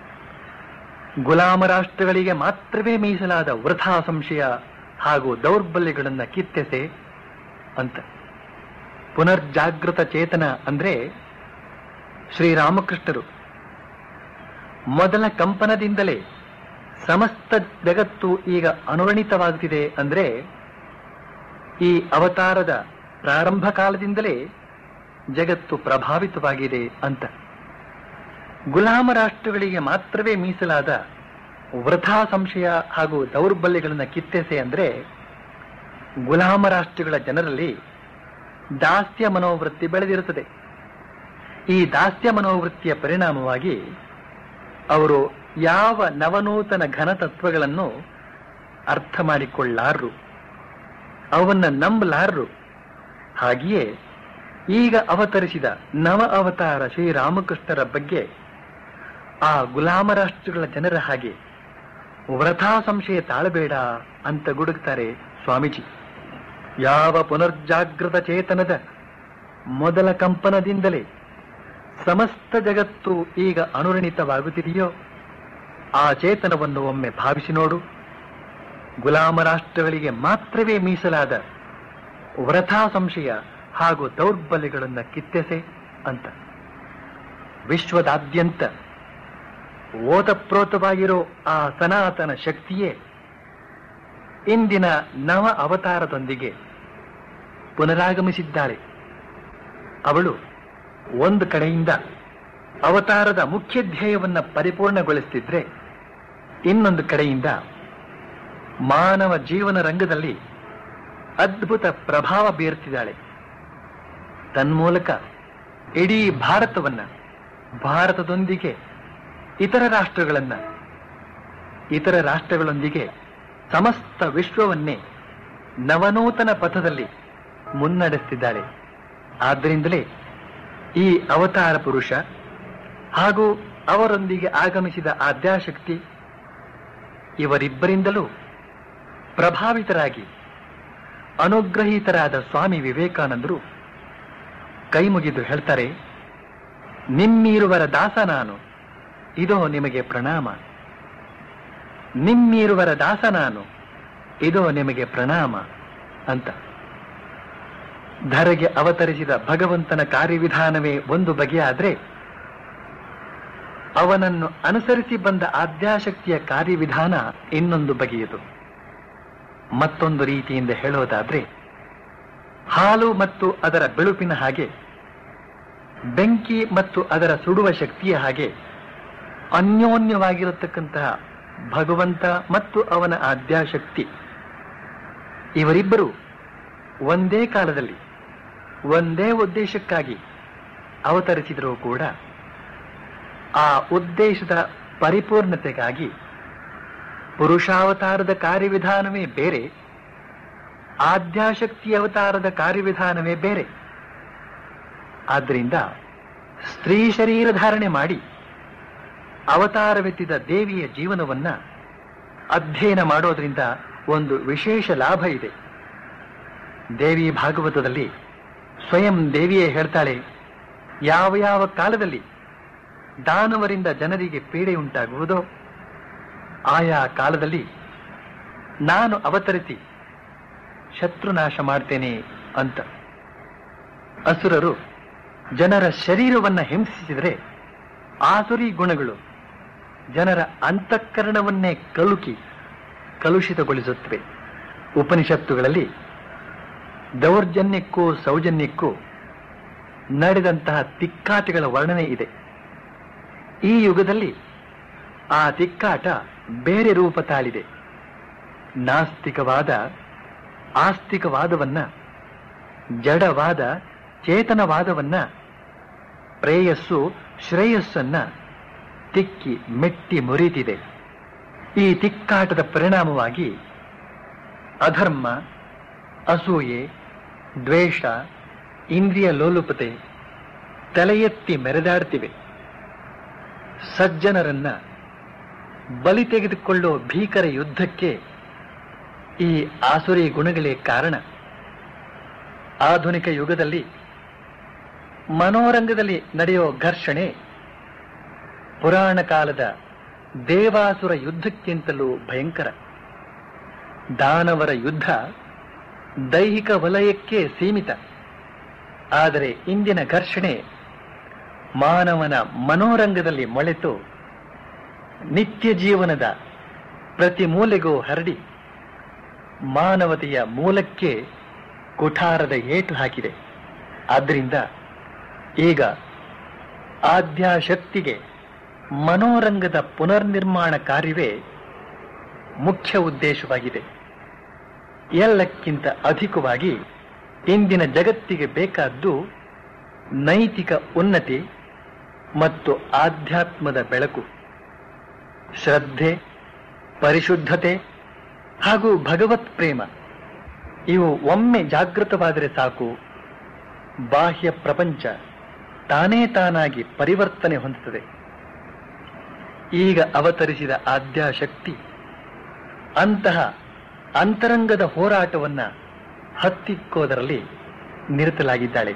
ಗುಲಾಮ ರಾಷ್ಟ್ರಗಳಿಗೆ ಮಾತ್ರವೇ ಮೀಸಲಾದ ವೃಥಾ ಸಂಶಯ ಹಾಗೂ ದೌರ್ಬಲ್ಯಗಳನ್ನು ಕಿತ್ತೆಸೆ ಅಂತ ಪುನರ್ಜಾಗೃತ ಚೇತನ ಅಂದ್ರೆ ಶ್ರೀರಾಮಕೃಷ್ಣರು ಮೊದಲ ಕಂಪನದಿಂದಲೇ ಸಮಸ್ತ ಜಗತ್ತು ಈಗ ಅನುರಣಿತವಾಗುತ್ತಿದೆ ಅಂದ್ರೆ ಈ ಅವತಾರದ ಪ್ರಾರಂಭ ಕಾಲದಿಂದಲೇ ಜಗತ್ತು ಪ್ರಭಾವಿತವಾಗಿದೆ ಅಂತ ಗುಲಾಮ ರಾಷ್ಟ್ರಗಳಿಗೆ ಮಾತ್ರವೇ ಮೀಸಲಾದ ವೃಥಾ ಸಂಶಯ ಹಾಗೂ ದೌರ್ಬಲ್ಯಗಳನ್ನು ಕಿತ್ತೆಸೆ ಅಂದ್ರೆ ಗುಲಾಮ ರಾಷ್ಟ್ರಗಳ ಜನರಲ್ಲಿ ದಾಸ್ಯ ಮನೋವೃತ್ತಿ ಬೆಳೆದಿರುತ್ತದೆ ಈ ದಾಸ್ಯ ಮನೋವೃತ್ತಿಯ ಪರಿಣಾಮವಾಗಿ ಅವರು ಯಾವ ನವನೂತನ ಘನತತ್ವಗಳನ್ನು ಅರ್ಥ ಮಾಡಿಕೊಳ್ಳಾರರು ಅವನ್ನ ನಂಬಲಾರರು ಹಾಗೆಯೇ ಈಗ ಅವತರಿಸಿದ ನವ ಅವತಾರ ಶ್ರೀರಾಮಕೃಷ್ಣರ ಬಗ್ಗೆ ಆ ಗುಲಾಮ ರಾಷ್ಟ್ರಗಳ ಜನರ ಹಾಗೆ ವ್ರಥಾ ಸಂಶಯ ತಾಳಬೇಡ ಅಂತ ಗುಡುಕ್ತಾರೆ ಸ್ವಾಮೀಜಿ ಯಾವ ಪುನರ್ಜಾಗೃತ ಚೇತನದ ಮೊದಲ ಕಂಪನದಿಂದಲೇ ಸಮಸ್ತ ಜಗತ್ತು ಈಗ ಅನುರಣಿತವಾಗುತ್ತಿದೆಯೋ ಆ ಚೇತನವನ್ನು ಒಮ್ಮೆ ಭಾವಿಸಿ ನೋಡು ಗುಲಾಮ ರಾಷ್ಟ್ರಗಳಿಗೆ ಮಾತ್ರವೇ ಮೀಸಲಾದ ವ್ರಥಾ ಸಂಶಯ ಹಾಗೂ ದೌರ್ಬಲ್ಯಗಳನ್ನು ಕಿತ್ತೆಸೆ ಅಂತ ವಿಶ್ವದಾದ್ಯಂತ ಓತಪ್ರೋತವಾಗಿರೋ ಆ ಸನಾತನ ಶಕ್ತಿಯೇ ಇಂದಿನ ನವ ಅವತಾರದೊಂದಿಗೆ ಪುನರಾಗಮಿಸಿದ್ದಾಳೆ ಅವಳು ಒಂದು ಕಡೆಯಿಂದ ಅವತಾರದ ಮುಖ್ಯ ಧ್ಯೇಯವನ್ನ ಪರಿಪೂರ್ಣಗೊಳಿಸುತ್ತಿದ್ರೆ ಇನ್ನೊಂದು ಕಡೆಯಿಂದ ಮಾನವ ಜೀವನ ರಂಗದಲ್ಲಿ ಅದ್ಭುತ ಪ್ರಭಾವ ಬೀರುತ್ತಿದ್ದಾಳೆ ತನ್ಮೂಲಕ ಇಡೀ ಭಾರತವನ್ನ ಭಾರತದೊಂದಿಗೆ ಇತರ ರಾಷ್ಟ್ರಗಳನ್ನ ಇತರ ರಾಷ್ಟ್ರಗಳೊಂದಿಗೆ ಸಮಸ್ತ ವಿಶ್ವವನ್ನೇ ನವನೂತನ ಪಥದಲ್ಲಿ ಮುನ್ನಡೆಸುತ್ತಿದ್ದಾಳೆ ಆದ್ದರಿಂದಲೇ ಈ ಅವತಾರ ಪುರುಷ ಹಾಗೂ ಅವರೊಂದಿಗೆ ಆಗಮಿಸಿದ ಆದ್ಯಾಶಕ್ತಿ ಇವರಿಬ್ಬರಿಂದಲೂ ಪ್ರಭಾವಿತರಾಗಿ ಅನುಗ್ರಹೀತರಾದ ಸ್ವಾಮಿ ವಿವೇಕಾನಂದರು ಕೈ ಮುಗಿದು ಹೇಳ್ತಾರೆ ನಿಮ್ಮೀರುವರ ದಾಸ ನಾನು ಇದೋ ನಿಮಗೆ ಪ್ರಣಾಮ ನಿಮ್ಮೀರುವರ ದಾಸ ನಾನು ಇದೋ ನಿಮಗೆ ಪ್ರಣಾಮ ಅಂತ ಧರೆಗೆ ಅವತರಿಸಿದ ಭಗವಂತನ ಕಾರ್ಯವಿಧಾನವೇ ಒಂದು ಬಗೆಯಾದ್ರೆ ಅವನನ್ನು ಅನುಸರಿಸಿ ಬಂದ ಆದ್ಯಾಶಕ್ತಿಯ ಕಾರ್ಯವಿಧಾನ ಇನ್ನೊಂದು ಬಗೆಯದು ಮತ್ತೊಂದು ರೀತಿಯಿಂದ ಹೇಳೋದಾದ್ರೆ ಹಾಲು ಮತ್ತು ಅದರ ಬೆಳುಪಿನ ಹಾಗೆ ಬೆಂಕಿ ಮತ್ತು ಅದರ ಸುಡುವ ಶಕ್ತಿಯ ಹಾಗೆ ಅನ್ಯೋನ್ಯವಾಗಿರತಕ್ಕಂತಹ ಭಗವಂತ ಮತ್ತು ಅವನ ಆದ್ಯಾಶಕ್ತಿ ಇವರಿಬ್ಬರು ಒಂದೇ ಕಾಲದಲ್ಲಿ ಒಂದೇ ಉದ್ದೇಶಕ್ಕಾಗಿ ಅವತರಿಸಿದರೂ ಕೂಡ ಆ ಉದ್ದೇಶದ ಪರಿಪೂರ್ಣತೆಗಾಗಿ ಪುರುಷಾವತಾರದ ಕಾರ್ಯವಿಧಾನವೇ ಬೇರೆ ಆದ್ಯಾಶಕ್ತಿ ಅವತಾರದ ಕಾರ್ಯವಿಧಾನವೇ ಬೇರೆ ಆದ್ದರಿಂದ ಸ್ತ್ರೀ ಶರೀರ ಧಾರಣೆ ಮಾಡಿ ಅವತಾರವೆತ್ತಿದ ದೇವಿಯ ಜೀವನವನ್ನ ಅಧ್ಯಯನ ಮಾಡೋದ್ರಿಂದ ಒಂದು ವಿಶೇಷ ಲಾಭ ಇದೆ ದೇವಿ ಭಾಗವತದಲ್ಲಿ ಸ್ವಯಂ ದೇವಿಯೇ ಹೇಳ್ತಾಳೆ ಯಾವ ಯಾವ ಕಾಲದಲ್ಲಿ ದಾನವರಿಂದ ಜನರಿಗೆ ಪೀಡೆ ಉಂಟಾಗುವುದೋ ಆಯಾ ಕಾಲದಲ್ಲಿ ನಾನು ಅವತರಿಸಿ ಶತ್ರುನಾಶ ಮಾಡ್ತೇನೆ ಅಂತ ಅಸುರರು ಜನರ ಶರೀರವನ್ನ ಹಿಂಸಿಸಿದರೆ ಆಸುರಿ ಗುಣಗಳು ಜನರ ಅಂತಃಕರಣವನ್ನೇ ಕಲುಕಿ ಕಲುಷಿತಗೊಳಿಸುತ್ತವೆ ಉಪನಿಷತ್ತುಗಳಲ್ಲಿ ದೌರ್ಜನ್ಯಕ್ಕೂ ಸೌಜನ್ಯಕ್ಕೂ ನಡೆದಂತಹ ತಿಕ್ಕಾಟಗಳ ವರ್ಣನೆ ಇದೆ ಈ ಯುಗದಲ್ಲಿ ಆ ತಿಕ್ಕಾಟ ಬೇರೆ ರೂಪ ತಾಳಿದೆ ನಾಸ್ತಿಕವಾದ ಆಸ್ತಿಕವಾದವನ್ನ ಜಡವಾದ ಚೇತನವಾದವನ್ನ ಪ್ರೇಯಸ್ಸು ಶ್ರೇಯಸ್ಸನ್ನ ತಿಕ್ಕಿ ಮೆಟ್ಟಿ ಮುರಿತಿದೆ ಈ ತಿಕ್ಕಾಟದ ಪರಿಣಾಮವಾಗಿ ಅಧರ್ಮ ಅಸೂಯೆ ದ್ವೇಷ ಇಂದ್ರಿಯ ಲೋಲುಪತೆ ತಲೆ ಎತ್ತಿ ಮೆರೆದಾಡ್ತಿವೆ ಸಜ್ಜನರನ್ನ ಬಲಿ ತೆಗೆದುಕೊಳ್ಳೋ ಭೀಕರ ಯುದ್ಧಕ್ಕೆ ಈ ಆಸುರಿ ಗುಣಗಳೇ ಕಾರಣ ಆಧುನಿಕ ಯುಗದಲ್ಲಿ ಮನೋರಂಗದಲ್ಲಿ ನಡೆಯೋ ಘರ್ಷಣೆ ಪುರಾಣ ಕಾಲದ ದೇವಾಸುರ ಯುದ್ಧಕ್ಕಿಂತಲೂ ಭಯಂಕರ ದಾನವರ ಯುದ್ಧ ದೈಹಿಕ ವಲಯಕ್ಕೆ ಸೀಮಿತ ಆದರೆ ಇಂದಿನ ಘರ್ಷಣೆ ಮಾನವನ ಮನೋರಂಗದಲ್ಲಿ ಮೊಳೆತು ನಿತ್ಯ ಜೀವನದ ಪ್ರತಿ ಮೂಲೆಗೂ ಹರಡಿ ಮಾನವತೆಯ ಮೂಲಕ್ಕೆ ಕುಠಾರದ ಏಟು ಹಾಕಿದೆ ಆದ್ದರಿಂದ ಈಗ ಆದ್ಯಾಶಕ್ತಿಗೆ ಮನೋರಂಗದ ಪುನರ್ನಿರ್ಮಾಣ ಕಾರ್ಯವೇ ಮುಖ್ಯ ಉದ್ದೇಶವಾಗಿದೆ ಎಲ್ಲಕ್ಕಿಂತ ಅಧಿಕವಾಗಿ ಇಂದಿನ ಜಗತ್ತಿಗೆ ಬೇಕಾದ್ದು ನೈತಿಕ ಉನ್ನತಿ ಮತ್ತು ಆಧ್ಯಾತ್ಮದ ಬೆಳಕು ಶ್ರದ್ಧೆ ಪರಿಶುದ್ಧತೆ ಹಾಗೂ ಭಗವತ್ ಪ್ರೇಮ ಇವು ಒಮ್ಮೆ ಜಾಗೃತವಾದರೆ ಸಾಕು ಬಾಹ್ಯ ಪ್ರಪಂಚ ತಾನೇ ತಾನಾಗಿ ಪರಿವರ್ತನೆ ಹೊಂದುತ್ತದೆ ಈಗ ಅವತರಿಸಿದ ಆದ್ಯಾಶಕ್ತಿ ಅಂತಹ ಅಂತರಂಗದ ಹೋರಾಟವನ್ನ ಹತ್ತಿಕ್ಕೋದರಲ್ಲಿ ನಿರತಲಾಗಿದ್ದಾಳೆ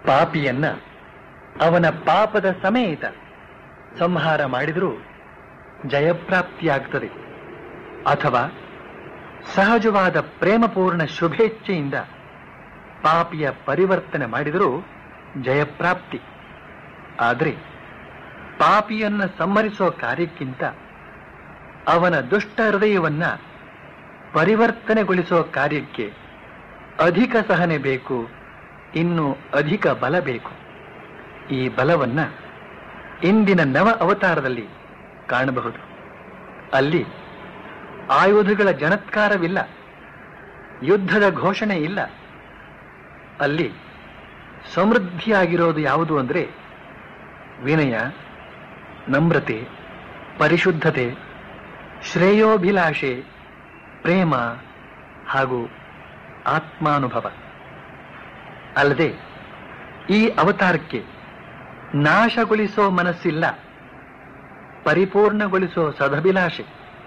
ಪಾಪಿಯನ್ನ ಅವನ ಪಾಪದ ಸಮೇತ ಸಂಹಾರ ಮಾಡಿದರೂ ಜಯಪ್ರಾಪ್ತಿಯಾಗ್ತದೆ ಅಥವಾ ಸಹಜವಾದ ಪ್ರೇಮಪೂರ್ಣ ಶುಭೇಚ್ಛೆಯಿಂದ ಪಾಪಿಯ ಪರಿವರ್ತನೆ ಮಾಡಿದರೂ ಜಯಪ್ರಾಪ್ತಿ ಆದರೆ ಪಾಪಿಯನ್ನ ಸಂಹರಿಸೋ ಕಾರ್ಯಕ್ಕಿಂತ ಅವನ ದುಷ್ಟ ಹೃದಯವನ್ನ ಪರಿವರ್ತನೆಗೊಳಿಸೋ ಕಾರ್ಯಕ್ಕೆ ಅಧಿಕ ಸಹನೆ ಬೇಕು ಇನ್ನು ಅಧಿಕ ಬಲ ಬೇಕು ಈ ಬಲವನ್ನ ಇಂದಿನ ನವ ಅವತಾರದಲ್ಲಿ ಕಾಣಬಹುದು ಅಲ್ಲಿ ಆಯುಧಗಳ ಜಣತ್ಕಾರವಿಲ್ಲ ಯುದ್ಧದ ಘೋಷಣೆ ಇಲ್ಲ ಅಲ್ಲಿ ಸಮೃದ್ಧಿಯಾಗಿರೋದು ಯಾವುದು ಅಂದ್ರೆ ವಿನಯ ನಮ್ರತೆ ಪರಿಶುದ್ಧತೆ ಶ್ರೇಯೋಭಿಲಾಷೆ ಪ್ರೇಮ ಹಾಗೂ ಆತ್ಮಾನುಭವ ಅಲ್ಲದೆ ಈ ಅವತಾರಕ್ಕೆ ನಾಶಗೊಳಿಸೋ ಮನಸ್ಸಿಲ್ಲ ಪರಿಪೂರ್ಣಗೊಳಿಸೋ ಸದಭಿಲಾಷೆ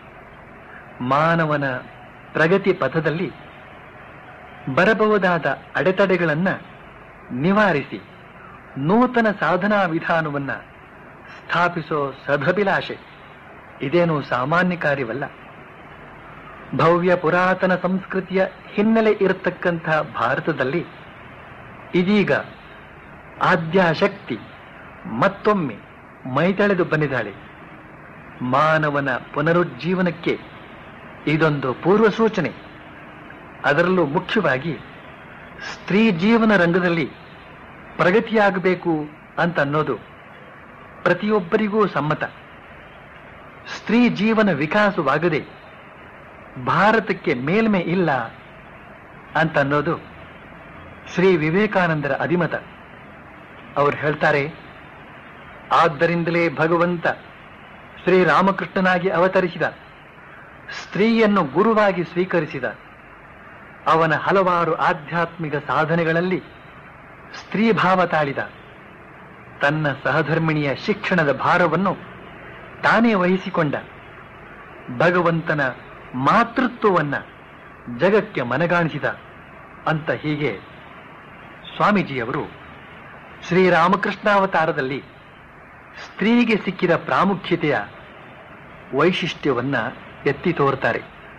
ಮಾನವನ ಪ್ರಗತಿ ಪಥದಲ್ಲಿ ಬರಬಹುದಾದ ಅಡೆತಡೆಗಳನ್ನ ನಿವಾರಿಸಿ ನೂತನ ಸಾಧನಾ ವಿಧಾನವನ್ನ ಸ್ಥಾಪಿಸೋ ಸದಭಿಲಾಷೆ ಇದೇನು ಸಾಮಾನ್ಯ ಕಾರ್ಯವಲ್ಲ ಭವ್ಯ ಪುರಾತನ ಸಂಸ್ಕೃತಿಯ ಹಿನ್ನೆಲೆ ಇರತಕ್ಕಂಥ ಭಾರತದಲ್ಲಿ ಇದೀಗ ಆದ್ಯಾಶಕ್ತಿ ಮತ್ತೊಮ್ಮೆ ಮೈತಳೆದು ಬಂದಿದ್ದಾಳೆ ಮಾನವನ ಪುನರುಜ್ಜೀವನಕ್ಕೆ ಇದೊಂದು ಪೂರ್ವ ಸೂಚನೆ ಅದರಲ್ಲೂ ಮುಖ್ಯವಾಗಿ ಸ್ತ್ರೀ ಜೀವನ ರಂಗದಲ್ಲಿ ಪ್ರಗತಿಯಾಗಬೇಕು ಅಂತ ಅನ್ನೋದು ಪ್ರತಿಯೊಬ್ಬರಿಗೂ ಸಮ್ಮತ ಸ್ತ್ರೀ ಜೀವನ ವಿಕಾಸವಾಗದೆ ಭಾರತಕ್ಕೆ ಮೇಲ್ಮೆ ಇಲ್ಲ ಅಂತ ಅನ್ನೋದು ಶ್ರೀ ವಿವೇಕಾನಂದರ ಅಧಿಮತ ಅವರು ಹೇಳ್ತಾರೆ ಆದ್ದರಿಂದಲೇ ಭಗವಂತ ಶ್ರೀರಾಮಕೃಷ್ಣನಾಗಿ ಅವತರಿಸಿದ ಸ್ತ್ರೀಯನ್ನು ಗುರುವಾಗಿ ಸ್ವೀಕರಿಸಿದ ಅವನ ಹಲವಾರು ಆಧ್ಯಾತ್ಮಿಕ ಸಾಧನೆಗಳಲ್ಲಿ ಸ್ತ್ರೀ ಭಾವ ತಾಳಿದ ತನ್ನ ಸಹಧರ್ಮಿಣಿಯ ಶಿಕ್ಷಣದ ಭಾರವನ್ನು ತಾನೇ ವಹಿಸಿಕೊಂಡ ಭಗವಂತನ ಮಾತೃತ್ವವನ್ನ ಜಗಕ್ಕೆ ಮನಗಾಣಿಸಿದ ಅಂತ ಹೀಗೆ ಸ್ವಾಮೀಜಿಯವರು ಶ್ರೀರಾಮಕೃಷ್ಣಾವತಾರದಲ್ಲಿ ಸ್ತ್ರೀಗೆ ಸಿಕ್ಕಿದ ಪ್ರಾಮುಖ್ಯತೆಯ ವೈಶಿಷ್ಟ್ಯವನ್ನ ಎತ್ತಿ ತೋರ್ತಾರೆ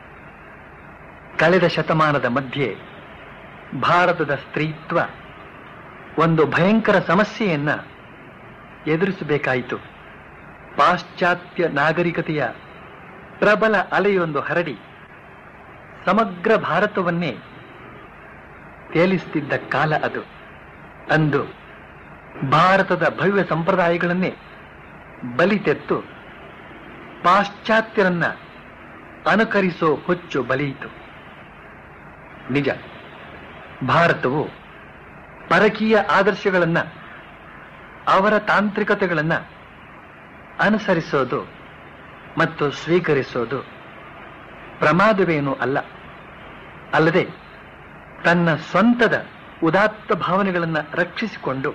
ಕಳೆದ ಶತಮಾನದ ಮಧ್ಯೆ ಭಾರತದ ಸ್ತ್ರೀತ್ವ ಒಂದು ಭಯಂಕರ ಸಮಸ್ಯೆಯನ್ನ ಎದುರಿಸಬೇಕಾಯಿತು ಪಾಶ್ಚಾತ್ಯ ನಾಗರಿಕತೆಯ ಪ್ರಬಲ ಅಲೆಯೊಂದು ಹರಡಿ ಸಮಗ್ರ ಭಾರತವನ್ನೇ ತೇಲಿಸುತ್ತಿದ್ದ ಕಾಲ ಅದು ಅಂದು ಭಾರತದ ಭವ್ಯ ಸಂಪ್ರದಾಯಗಳನ್ನೇ ಬಲಿತೆತ್ತು ಪಾಶ್ಚಾತ್ಯರನ್ನ ಅನುಕರಿಸೋ ಹುಚ್ಚು ಬಲಿಯಿತು ನಿಜ ಭಾರತವು ಪರಕೀಯ ಆದರ್ಶಗಳನ್ನ ಅವರ ತಾಂತ್ರಿಕತೆಗಳನ್ನ ಅನುಸರಿಸೋದು ಮತ್ತು ಸ್ವೀಕರಿಸೋದು ಪ್ರಮಾದವೇನೂ ಅಲ್ಲ ಅಲ್ಲದೆ ತನ್ನ ಸ್ವಂತದ ಉದಾತ್ತ ಭಾವನೆಗಳನ್ನ ರಕ್ಷಿಸಿಕೊಂಡು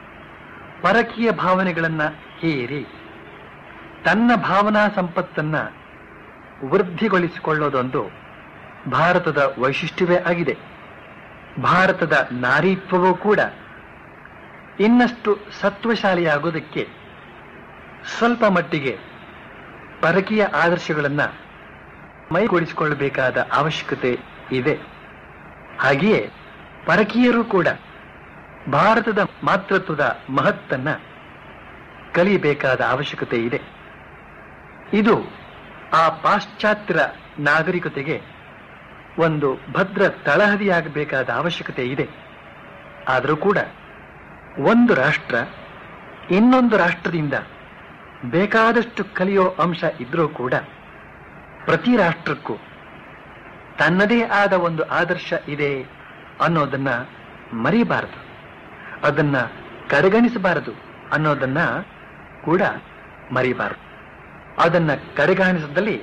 ಪರಕೀಯ ಭಾವನೆಗಳನ್ನ ಹೀರಿ ತನ್ನ ಭಾವನಾ ಸಂಪತ್ತನ್ನ ವೃದ್ಧಿಗೊಳಿಸಿಕೊಳ್ಳೋದೊಂದು ಭಾರತದ ವೈಶಿಷ್ಟ್ಯವೇ ಆಗಿದೆ ಭಾರತದ ನಾರೀತ್ವವೂ ಕೂಡ ಇನ್ನಷ್ಟು ಸತ್ವಶಾಲಿಯಾಗೋದಕ್ಕೆ ಸ್ವಲ್ಪ ಮಟ್ಟಿಗೆ ಪರಕೀಯ ಆದರ್ಶಗಳನ್ನ ಮೈಗೂಡಿಸಿಕೊಳ್ಳಬೇಕಾದ ಅವಶ್ಯಕತೆ ಇದೆ ಹಾಗೆಯೇ ಪರಕೀಯರು ಕೂಡ ಭಾರತದ ಮಾತೃತ್ವದ ಮಹತ್ತನ್ನ ಕಲಿಯಬೇಕಾದ ಅವಶ್ಯಕತೆ ಇದೆ ಇದು ಆ ಪಾಶ್ಚಾತ್ಯರ ನಾಗರಿಕತೆಗೆ ಒಂದು ಭದ್ರ ತಳಹದಿಯಾಗಬೇಕಾದ ಅವಶ್ಯಕತೆ ಇದೆ ಆದರೂ ಕೂಡ ಒಂದು ರಾಷ್ಟ್ರ ಇನ್ನೊಂದು ರಾಷ್ಟ್ರದಿಂದ ಬೇಕಾದಷ್ಟು ಕಲಿಯೋ ಅಂಶ ಇದ್ರೂ ಕೂಡ ಪ್ರತಿ ರಾಷ್ಟ್ರಕ್ಕೂ ತನ್ನದೇ ಆದ ಒಂದು ಆದರ್ಶ ಇದೆ ಅನ್ನೋದನ್ನ ಮರಿಬಾರದು ಅದನ್ನ ಕಡೆಗಣಿಸಬಾರದು ಅನ್ನೋದನ್ನ ಕೂಡ ಮರಿಬಾರದು ಅದನ್ನ ಕಡೆಗಾಣಿಸದಲ್ಲಿ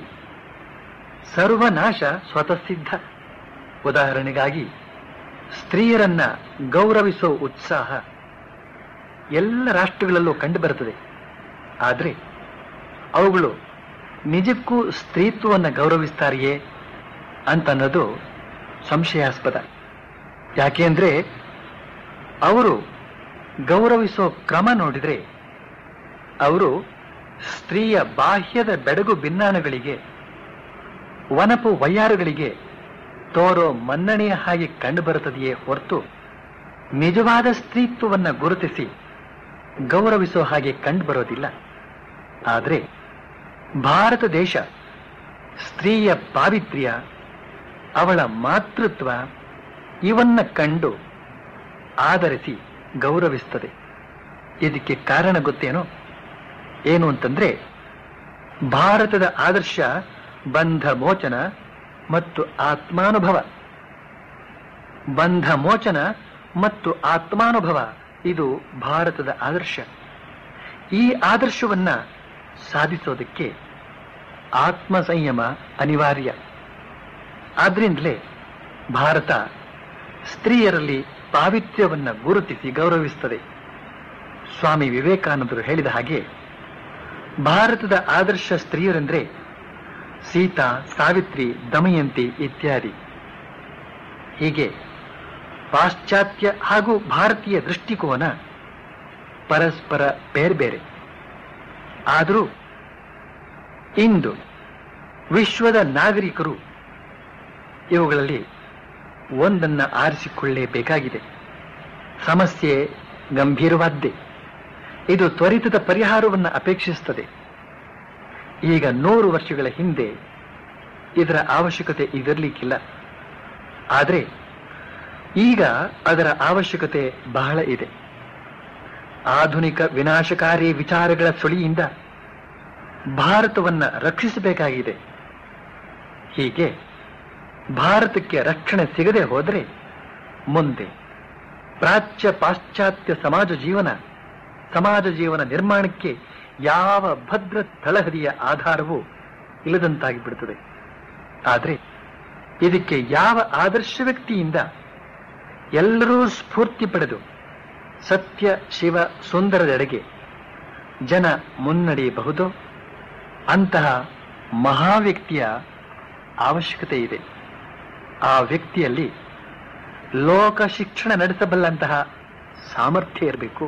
ಸರ್ವನಾಶ ಸ್ವತಃ ಸಿದ್ಧ ಉದಾಹರಣೆಗಾಗಿ ಸ್ತ್ರೀಯರನ್ನ ಗೌರವಿಸೋ ಉತ್ಸಾಹ ಎಲ್ಲ ರಾಷ್ಟ್ರಗಳಲ್ಲೂ ಕಂಡುಬರುತ್ತದೆ ಆದರೆ ಅವುಗಳು ನಿಜಕ್ಕೂ ಸ್ತ್ರೀತ್ವವನ್ನು ಗೌರವಿಸ್ತಾರೆಯೇ ಅಂತ ಅನ್ನೋದು ಸಂಶಯಾಸ್ಪದ ಯಾಕೆಂದ್ರೆ ಅವರು ಗೌರವಿಸೋ ಕ್ರಮ ನೋಡಿದ್ರೆ ಅವರು ಸ್ತ್ರೀಯ ಬಾಹ್ಯದ ಬೆಡಗು ಭಿನ್ನಾಣಗಳಿಗೆ ವನಪು ವಯ್ಯಾರುಗಳಿಗೆ ತೋರೋ ಮನ್ನಣೆಯ ಹಾಗೆ ಕಂಡುಬರುತ್ತದೆಯೇ ಹೊರತು ನಿಜವಾದ ಸ್ತ್ರೀತ್ವವನ್ನು ಗುರುತಿಸಿ ಗೌರವಿಸೋ ಹಾಗೆ ಕಂಡುಬರೋದಿಲ್ಲ ಆದರೆ ಭಾರತ ದೇಶ ಸ್ತ್ರೀಯ ಪಾವಿತ್ರ್ಯ ಅವಳ ಮಾತೃತ್ವ ಇವನ್ನ ಕಂಡು ಆಧರಿಸಿ ಗೌರವಿಸ್ತದೆ ಇದಕ್ಕೆ ಕಾರಣ ಗೊತ್ತೇನೋ ಏನು ಅಂತಂದ್ರೆ ಭಾರತದ ಆದರ್ಶ ಬಂಧ ಮೋಚನ ಮತ್ತು ಆತ್ಮಾನುಭವ ಬಂಧ ಮೋಚನ ಮತ್ತು ಆತ್ಮಾನುಭವ ಇದು ಭಾರತದ ಆದರ್ಶ ಈ ಆದರ್ಶವನ್ನ ಸಾಧಿಸೋದಕ್ಕೆ ಆತ್ಮ ಸಂಯಮ ಅನಿವಾರ್ಯ ಆದ್ರಿಂದಲೇ ಭಾರತ ಸ್ತ್ರೀಯರಲ್ಲಿ ಪಾವಿತ್ರ್ಯವನ್ನ ಗುರುತಿಸಿ ಗೌರವಿಸ್ತದೆ ಸ್ವಾಮಿ ವಿವೇಕಾನಂದರು ಹೇಳಿದ ಹಾಗೆ ಭಾರತದ ಆದರ್ಶ ಸ್ತ್ರೀಯರೆಂದ್ರೆ ಸೀತಾ ಸಾವಿತ್ರಿ ದಮಯಂತಿ ಇತ್ಯಾದಿ ಹೀಗೆ ಪಾಶ್ಚಾತ್ಯ ಹಾಗೂ ಭಾರತೀಯ ದೃಷ್ಟಿಕೋನ ಪರಸ್ಪರ ಬೇರೆ ಬೇರೆ ಆದರೂ ಇಂದು ವಿಶ್ವದ ನಾಗರಿಕರು ಇವುಗಳಲ್ಲಿ ಒಂದನ್ನ ಆರಿಸಿಕೊಳ್ಳಲೇಬೇಕಾಗಿದೆ ಸಮಸ್ಯೆ ಗಂಭೀರವಾದ್ದೇ ಇದು ತ್ವರಿತದ ಪರಿಹಾರವನ್ನು ಅಪೇಕ್ಷಿಸುತ್ತದೆ ಈಗ ನೂರು ವರ್ಷಗಳ ಹಿಂದೆ ಇದರ ಅವಶ್ಯಕತೆ ಇದಿರಲಿಕ್ಕಿಲ್ಲ ಆದರೆ ಈಗ ಅದರ ಅವಶ್ಯಕತೆ ಬಹಳ ಇದೆ ಆಧುನಿಕ ವಿನಾಶಕಾರಿ ವಿಚಾರಗಳ ಸುಳಿಯಿಂದ ಭಾರತವನ್ನ ರಕ್ಷಿಸಬೇಕಾಗಿದೆ ಹೀಗೆ ಭಾರತಕ್ಕೆ ರಕ್ಷಣೆ ಸಿಗದೆ ಹೋದರೆ ಮುಂದೆ ಪ್ರಾಚ್ಯ ಪಾಶ್ಚಾತ್ಯ ಸಮಾಜ ಜೀವನ ಸಮಾಜ ಜೀವನ ನಿರ್ಮಾಣಕ್ಕೆ ಯಾವ ಭದ್ರ ತಳಹದಿಯ ಆಧಾರವೂ ಇಲ್ಲದಂತಾಗಿ ಬಿಡುತ್ತದೆ ಆದರೆ ಇದಕ್ಕೆ ಯಾವ ಆದರ್ಶ ವ್ಯಕ್ತಿಯಿಂದ ಎಲ್ಲರೂ ಸ್ಫೂರ್ತಿ ಪಡೆದು ಸತ್ಯ ಶಿವ ಸುಂದರದೆಡೆಗೆ ಜನ ಮುನ್ನಡೆಯಬಹುದು ಅಂತಹ ಮಹಾವ್ಯಕ್ತಿಯ ಅವಶ್ಯಕತೆ ಇದೆ ಆ ವ್ಯಕ್ತಿಯಲ್ಲಿ ಲೋಕ ಶಿಕ್ಷಣ ನಡೆಸಬಲ್ಲಂತಹ ಸಾಮರ್ಥ್ಯ ಇರಬೇಕು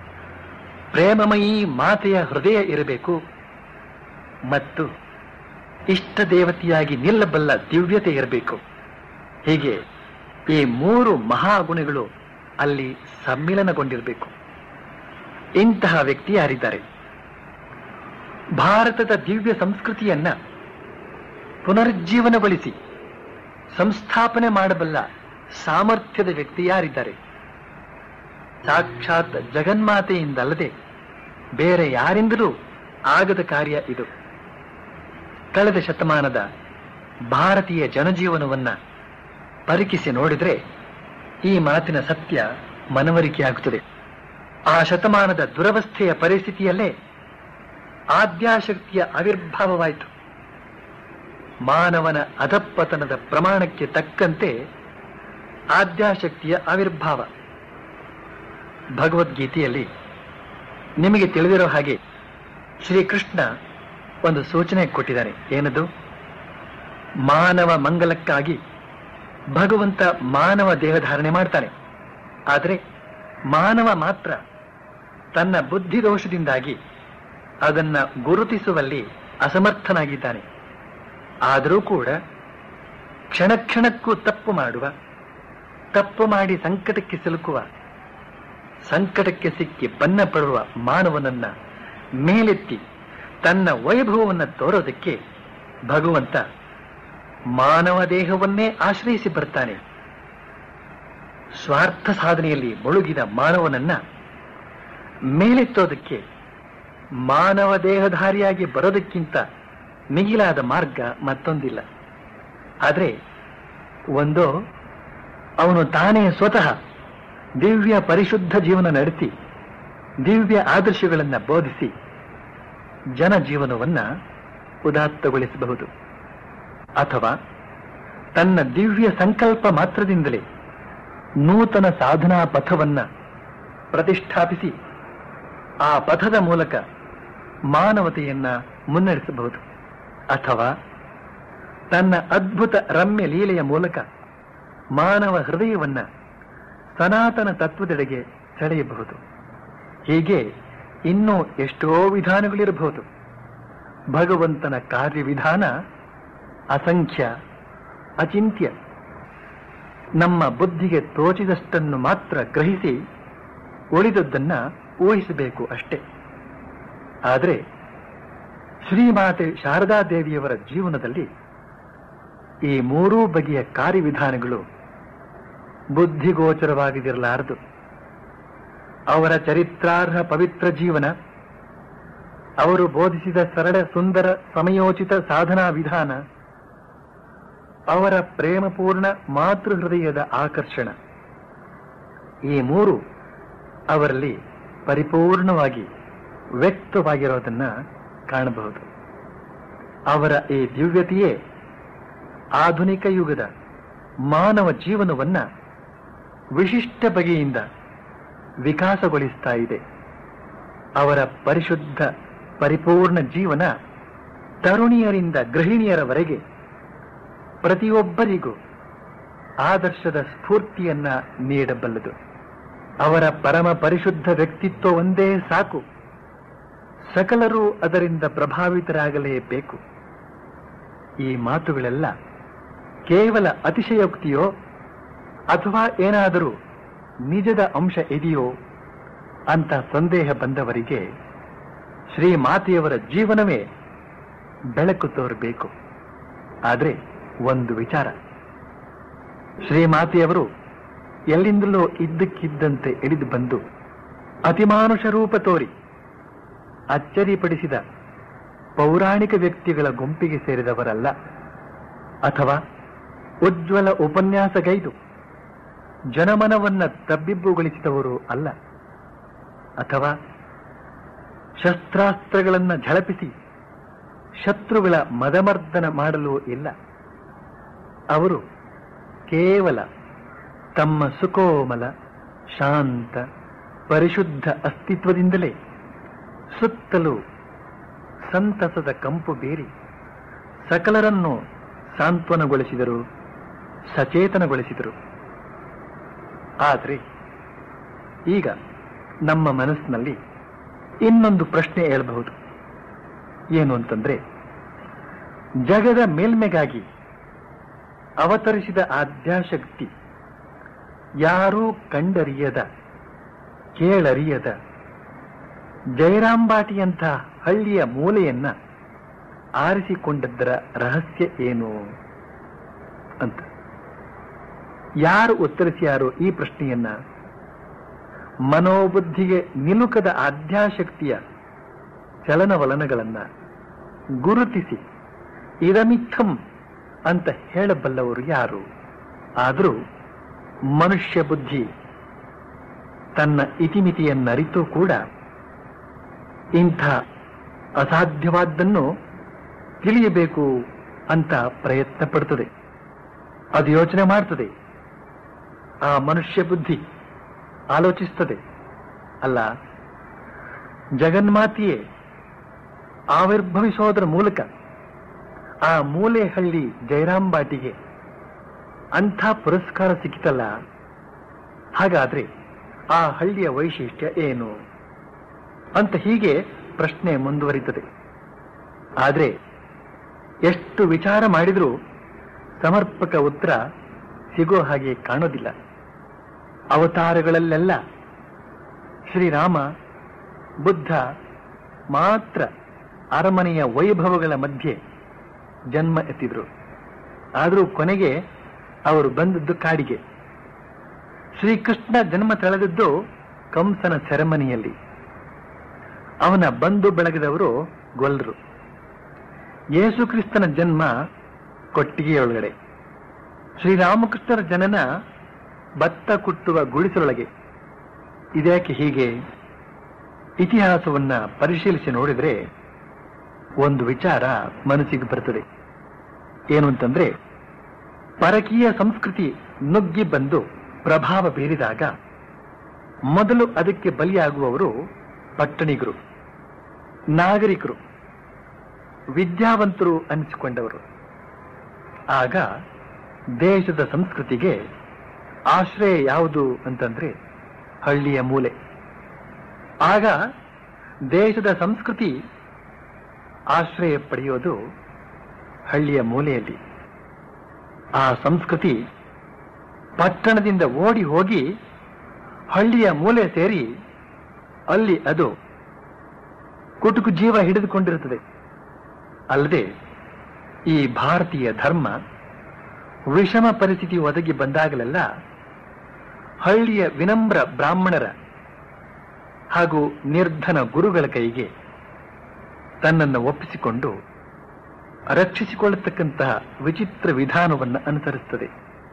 ಪ್ರೇಮಮಯೀ ಮಾತೆಯ ಹೃದಯ ಇರಬೇಕು ಮತ್ತು ಇಷ್ಟ ದೇವತೆಯಾಗಿ ನಿಲ್ಲಬಲ್ಲ ದಿವ್ಯತೆ ಇರಬೇಕು ಹೀಗೆ ಈ ಮೂರು ಮಹಾಗುಣಗಳು ಅಲ್ಲಿ ಸಮ್ಮಿಲನಗೊಂಡಿರಬೇಕು ಇಂತಹ ವ್ಯಕ್ತಿ ಯಾರಿದ್ದಾರೆ ಭಾರತದ ದಿವ್ಯ ಸಂಸ್ಕೃತಿಯನ್ನ ಪುನರುಜ್ಜೀವನಗೊಳಿಸಿ ಸಂಸ್ಥಾಪನೆ ಮಾಡಬಲ್ಲ ಸಾಮರ್ಥ್ಯದ ವ್ಯಕ್ತಿ ಯಾರಿದ್ದಾರೆ ಸಾಕ್ಷಾತ್ ಜಗನ್ಮಾತೆಯಿಂದಲ್ಲದೆ ಬೇರೆ ಯಾರಿಂದಲೂ ಆಗದ ಕಾರ್ಯ ಇದು ಕಳೆದ ಶತಮಾನದ ಭಾರತೀಯ ಜನಜೀವನವನ್ನ ಪರಿಕಿಸಿ ನೋಡಿದ್ರೆ ಈ ಮಾತಿನ ಸತ್ಯ ಮನವರಿಕೆಯಾಗುತ್ತದೆ ಆ ಶತಮಾನದ ದುರವಸ್ಥೆಯ ಪರಿಸ್ಥಿತಿಯಲ್ಲೇ ಆದ್ಯಾಶಕ್ತಿಯ ಆವಿರ್ಭಾವವಾಯಿತು ಮಾನವನ ಅಧಪ್ಪತನದ ಪ್ರಮಾಣಕ್ಕೆ ತಕ್ಕಂತೆ ಆದ್ಯಾಶಕ್ತಿಯ ಆವಿರ್ಭಾವ ಭಗವದ್ಗೀತೆಯಲ್ಲಿ ನಿಮಗೆ ತಿಳಿದಿರೋ ಹಾಗೆ ಶ್ರೀಕೃಷ್ಣ ಒಂದು ಸೂಚನೆ ಕೊಟ್ಟಿದ್ದಾನೆ ಏನದು ಮಾನವ ಮಂಗಲಕ್ಕಾಗಿ ಭಗವಂತ ಮಾನವ ದೇಹಧಾರಣೆ ಮಾಡ್ತಾನೆ ಆದರೆ ಮಾನವ ಮಾತ್ರ ತನ್ನ ಬುದ್ಧಿ ದೋಷದಿಂದಾಗಿ ಅದನ್ನ ಗುರುತಿಸುವಲ್ಲಿ ಅಸಮರ್ಥನಾಗಿದ್ದಾನೆ ಆದರೂ ಕೂಡ ಕ್ಷಣ ಕ್ಷಣಕ್ಕೂ ತಪ್ಪು ಮಾಡುವ ತಪ್ಪು ಮಾಡಿ ಸಂಕಟಕ್ಕೆ ಸಿಲುಕುವ ಸಂಕಟಕ್ಕೆ ಸಿಕ್ಕಿ ಬನ್ನ ಪಡುವ ಮಾನವನನ್ನ ಮೇಲೆತ್ತಿ ತನ್ನ ವೈಭವವನ್ನು ತೋರೋದಕ್ಕೆ ಭಗವಂತ ಮಾನವ ದೇಹವನ್ನೇ ಆಶ್ರಯಿಸಿ ಬರ್ತಾನೆ ಸ್ವಾರ್ಥ ಸಾಧನೆಯಲ್ಲಿ ಮುಳುಗಿದ ಮಾನವನನ್ನ ಮೇಲೆತ್ತೋದಕ್ಕೆ ಮಾನವ ದೇಹಧಾರಿಯಾಗಿ ಬರೋದಕ್ಕಿಂತ ಮಿಗಿಲಾದ ಮಾರ್ಗ ಮತ್ತೊಂದಿಲ್ಲ ಆದರೆ ಒಂದೋ ಅವನು ತಾನೇ ಸ್ವತಃ ದಿವ್ಯ ಪರಿಶುದ್ಧ ಜೀವನ ನಡೆಸಿ ದಿವ್ಯ ಆದರ್ಶಗಳನ್ನ ಬೋಧಿಸಿ ಜನಜೀವನವನ್ನ ಉದಾತ್ತಗೊಳಿಸಬಹುದು ಅಥವಾ ತನ್ನ ದಿವ್ಯ ಸಂಕಲ್ಪ ಮಾತ್ರದಿಂದಲೇ ನೂತನ ಸಾಧನಾ ಪಥವನ್ನ ಪ್ರತಿಷ್ಠಾಪಿಸಿ ಆ ಪಥದ ಮೂಲಕ ಮಾನವತೆಯನ್ನ ಮುನ್ನಡೆಸಬಹುದು ಅಥವಾ ತನ್ನ ಅದ್ಭುತ ರಮ್ಯ ಲೀಲೆಯ ಮೂಲಕ ಮಾನವ ಹೃದಯವನ್ನ ಸನಾತನ ತತ್ವದೆಡೆಗೆ ಸೆಳೆಯಬಹುದು ಹೀಗೆ ಇನ್ನೂ ಎಷ್ಟೋ ವಿಧಾನಗಳಿರಬಹುದು ಭಗವಂತನ ಕಾರ್ಯವಿಧಾನ ಅಸಂಖ್ಯ ಅಚಿಂತ್ಯ ನಮ್ಮ ಬುದ್ಧಿಗೆ ತೋಚಿದಷ್ಟನ್ನು ಮಾತ್ರ ಗ್ರಹಿಸಿ ಉಳಿದದ್ದನ್ನ ಊಹಿಸಬೇಕು ಅಷ್ಟೇ ಆದರೆ ಶ್ರೀಮಾತೆ ಶಾರದಾದೇವಿಯವರ ಜೀವನದಲ್ಲಿ ಈ ಮೂರೂ ಬಗೆಯ ಕಾರ್ಯವಿಧಾನಗಳು ಬುದ್ಧಿಗೋಚರವಾಗಿರಲಾರದು ಅವರ ಚರಿತ್ರಾರ್ಹ ಪವಿತ್ರ ಜೀವನ ಅವರು ಬೋಧಿಸಿದ ಸರಳ ಸುಂದರ ಸಮಯೋಚಿತ ಸಾಧನಾ ವಿಧಾನ ಅವರ ಪ್ರೇಮಪೂರ್ಣ ಮಾತೃ ಹೃದಯದ ಆಕರ್ಷಣ ಈ ಮೂರು ಅವರಲ್ಲಿ ಪರಿಪೂರ್ಣವಾಗಿ ವ್ಯಕ್ತವಾಗಿರೋದನ್ನ ಕಾಣಬಹುದು ಅವರ ಈ ದಿವ್ಯತೆಯೇ ಆಧುನಿಕ ಯುಗದ ಮಾನವ ಜೀವನವನ್ನ ವಿಶಿಷ್ಟ ಬಗೆಯಿಂದ ವಿಕಾಸಗೊಳಿಸ್ತಾ ಇದೆ ಅವರ ಪರಿಶುದ್ಧ ಪರಿಪೂರ್ಣ ಜೀವನ ತರುಣಿಯರಿಂದ ಗೃಹಿಣಿಯರವರೆಗೆ ಪ್ರತಿಯೊಬ್ಬರಿಗೂ ಆದರ್ಶದ ಸ್ಫೂರ್ತಿಯನ್ನ ನೀಡಬಲ್ಲದು ಅವರ ಪರಮ ಪರಿಶುದ್ಧ ವ್ಯಕ್ತಿತ್ವ ಒಂದೇ ಸಾಕು ಸಕಲರೂ ಅದರಿಂದ ಪ್ರಭಾವಿತರಾಗಲೇಬೇಕು ಈ ಮಾತುಗಳೆಲ್ಲ ಕೇವಲ ಅತಿಶಯೋಕ್ತಿಯೋ ಅಥವಾ ಏನಾದರೂ ನಿಜದ ಅಂಶ ಇದೆಯೋ ಅಂತ ಸಂದೇಹ ಬಂದವರಿಗೆ ಶ್ರೀಮಾತೆಯವರ ಜೀವನವೇ ಬೆಳಕು ತೋರಬೇಕು ಆದರೆ ಒಂದು ವಿಚಾರ ಶ್ರೀಮಾತೆಯವರು ಎಲ್ಲಿಂದಲೋ ಇದ್ದಕ್ಕಿದ್ದಂತೆ ಇಳಿದು ಬಂದು ಅತಿಮಾನುಷ ರೂಪ ತೋರಿ ಅಚ್ಚರಿಪಡಿಸಿದ ಪೌರಾಣಿಕ ವ್ಯಕ್ತಿಗಳ ಗುಂಪಿಗೆ ಸೇರಿದವರಲ್ಲ ಅಥವಾ ಉಜ್ವಲ ಉಪನ್ಯಾಸಗೈದು ಜನಮನವನ್ನ ತಬ್ಬಿಬ್ಬುಗೊಳಿಸಿದವರು ಅಲ್ಲ ಅಥವಾ ಶಸ್ತ್ರಾಸ್ತ್ರಗಳನ್ನ ಝಳಪಿಸಿ ಶತ್ರುಗಳ ಮದಮರ್ದನ ಮಾಡಲು ಇಲ್ಲ ಅವರು ಕೇವಲ ತಮ್ಮ ಸುಕೋಮಲ ಶಾಂತ ಪರಿಶುದ್ಧ ಅಸ್ತಿತ್ವದಿಂದಲೇ ಸುತ್ತಲೂ ಸಂತಸದ ಕಂಪು ಬೀರಿ ಸಕಲರನ್ನು ಸಾಂತ್ವನಗೊಳಿಸಿದರು ಸಚೇತನಗೊಳಿಸಿದರು ಆದರೆ ಈಗ ನಮ್ಮ ಮನಸ್ಸಿನಲ್ಲಿ ಇನ್ನೊಂದು ಪ್ರಶ್ನೆ ಏಳಬಹುದು ಏನು ಅಂತಂದ್ರೆ ಜಗದ ಮೇಲ್ಮೆಗಾಗಿ ಅವತರಿಸಿದ ಆದ್ಯಾಶಕ್ತಿ ಯಾರೂ ಕಂಡರಿಯದ ಕೇಳರಿಯದ ಜಯರಾಂಬಾಟಿಯಂಥ ಹಳ್ಳಿಯ ಮೂಲೆಯನ್ನ ಆರಿಸಿಕೊಂಡದ್ದರ ರಹಸ್ಯ ಏನು ಅಂತ ಯಾರು ಉತ್ತರಿಸಿಯಾರೋ ಈ ಪ್ರಶ್ನೆಯನ್ನ ಮನೋಬುದ್ಧಿಗೆ ನಿಲುಕದ ಆದ್ಯಾಶಕ್ತಿಯ ಚಲನವಲನಗಳನ್ನ ಗುರುತಿಸಿ ಇದಮಿತ್ತಂ ಅಂತ ಹೇಳಬಲ್ಲವರು ಯಾರು ಆದರೂ ಮನುಷ್ಯ ಬುದ್ಧಿ ತನ್ನ ಇತಿಮಿತಿಯನ್ನರಿತು ಕೂಡ ಇಂಥ ಅಸಾಧ್ಯವಾದ್ದನ್ನು ತಿಳಿಯಬೇಕು ಅಂತ ಪ್ರಯತ್ನ ಪಡ್ತದೆ ಅದು ಯೋಚನೆ ಮಾಡ್ತದೆ ಆ ಮನುಷ್ಯ ಬುದ್ಧಿ ಆಲೋಚಿಸ್ತದೆ ಅಲ್ಲ ಜಗನ್ಮಾತೆಯೇ ಆವಿರ್ಭವಿಸೋದರ ಮೂಲಕ ಆ ಮೂಲೆ ಹಳ್ಳಿ ಜಯರಾಂಬಾಟಿಗೆ ಅಂಥ ಪುರಸ್ಕಾರ ಸಿಕ್ಕಿತಲ್ಲ ಹಾಗಾದ್ರೆ ಆ ಹಳ್ಳಿಯ ವೈಶಿಷ್ಟ್ಯ ಏನು ಅಂತ ಹೀಗೆ ಪ್ರಶ್ನೆ ಮುಂದುವರಿತದೆ ಆದ್ರೆ ಎಷ್ಟು ವಿಚಾರ ಮಾಡಿದ್ರೂ ಸಮರ್ಪಕ ಉತ್ತರ ಸಿಗೋ ಹಾಗೆ ಕಾಣೋದಿಲ್ಲ ಅವತಾರಗಳಲ್ಲೆಲ್ಲ ಶ್ರೀರಾಮ ಬುದ್ಧ ಮಾತ್ರ ಅರಮನೆಯ ವೈಭವಗಳ ಮಧ್ಯೆ ಜನ್ಮ ಎತ್ತಿದ್ರು ಆದರೂ ಕೊನೆಗೆ ಅವರು ಬಂದದ್ದು ಕಾಡಿಗೆ ಶ್ರೀಕೃಷ್ಣ ಜನ್ಮ ತಳೆದದ್ದು ಕಂಸನ ಸೆರೆಮನಿಯಲ್ಲಿ ಅವನ ಬಂಧು ಬೆಳಗದವರು ಗೊಲ್ರು ಯೇಸುಕ್ರಿಸ್ತನ ಜನ್ಮ ಕೊಟ್ಟಿಗೆಯೊಳಗಡೆ ಶ್ರೀರಾಮಕೃಷ್ಣರ ಜನನ ಭತ್ತ ಕುಟ್ಟುವ ಗುಡಿಸಲೊಳಗೆ ಇದ್ಯಾಕೆ ಹೀಗೆ ಇತಿಹಾಸವನ್ನ ಪರಿಶೀಲಿಸಿ ನೋಡಿದ್ರೆ ಒಂದು ವಿಚಾರ ಮನಸ್ಸಿಗೆ ಬರ್ತದೆ ಏನು ಅಂತಂದ್ರೆ ಪರಕೀಯ ಸಂಸ್ಕೃತಿ ನುಗ್ಗಿ ಬಂದು ಪ್ರಭಾವ ಬೀರಿದಾಗ ಮೊದಲು ಅದಕ್ಕೆ ಬಲಿಯಾಗುವವರು ಪಟ್ಟಣಿಗರು ನಾಗರಿಕರು ವಿದ್ಯಾವಂತರು ಅನಿಸಿಕೊಂಡವರು ಆಗ ದೇಶದ ಸಂಸ್ಕೃತಿಗೆ ಆಶ್ರಯ ಯಾವುದು ಅಂತಂದ್ರೆ ಹಳ್ಳಿಯ ಮೂಲೆ ಆಗ ದೇಶದ ಸಂಸ್ಕೃತಿ ಆಶ್ರಯ ಪಡೆಯೋದು ಹಳ್ಳಿಯ ಮೂಲೆಯಲ್ಲಿ ಆ ಸಂಸ್ಕೃತಿ ಪಟ್ಟಣದಿಂದ ಓಡಿ ಹೋಗಿ ಹಳ್ಳಿಯ ಮೂಲೆ ಸೇರಿ ಅಲ್ಲಿ ಅದು ಕುಟುಕು ಜೀವ ಹಿಡಿದುಕೊಂಡಿರುತ್ತದೆ ಅಲ್ಲದೆ ಈ ಭಾರತೀಯ ಧರ್ಮ ವಿಷಮ ಪರಿಸ್ಥಿತಿ ಒದಗಿ ಬಂದಾಗಲೆಲ್ಲ ಹಳ್ಳಿಯ ವಿನಮ್ರ ಬ್ರಾಹ್ಮಣರ ಹಾಗೂ ನಿರ್ಧನ ಗುರುಗಳ ಕೈಗೆ ತನ್ನನ್ನು ಒಪ್ಪಿಸಿಕೊಂಡು ರಕ್ಷಿಸಿಕೊಳ್ಳತಕ್ಕಂತಹ ವಿಚಿತ್ರ ವಿಧಾನವನ್ನು ಅನುಸರಿಸುತ್ತದೆ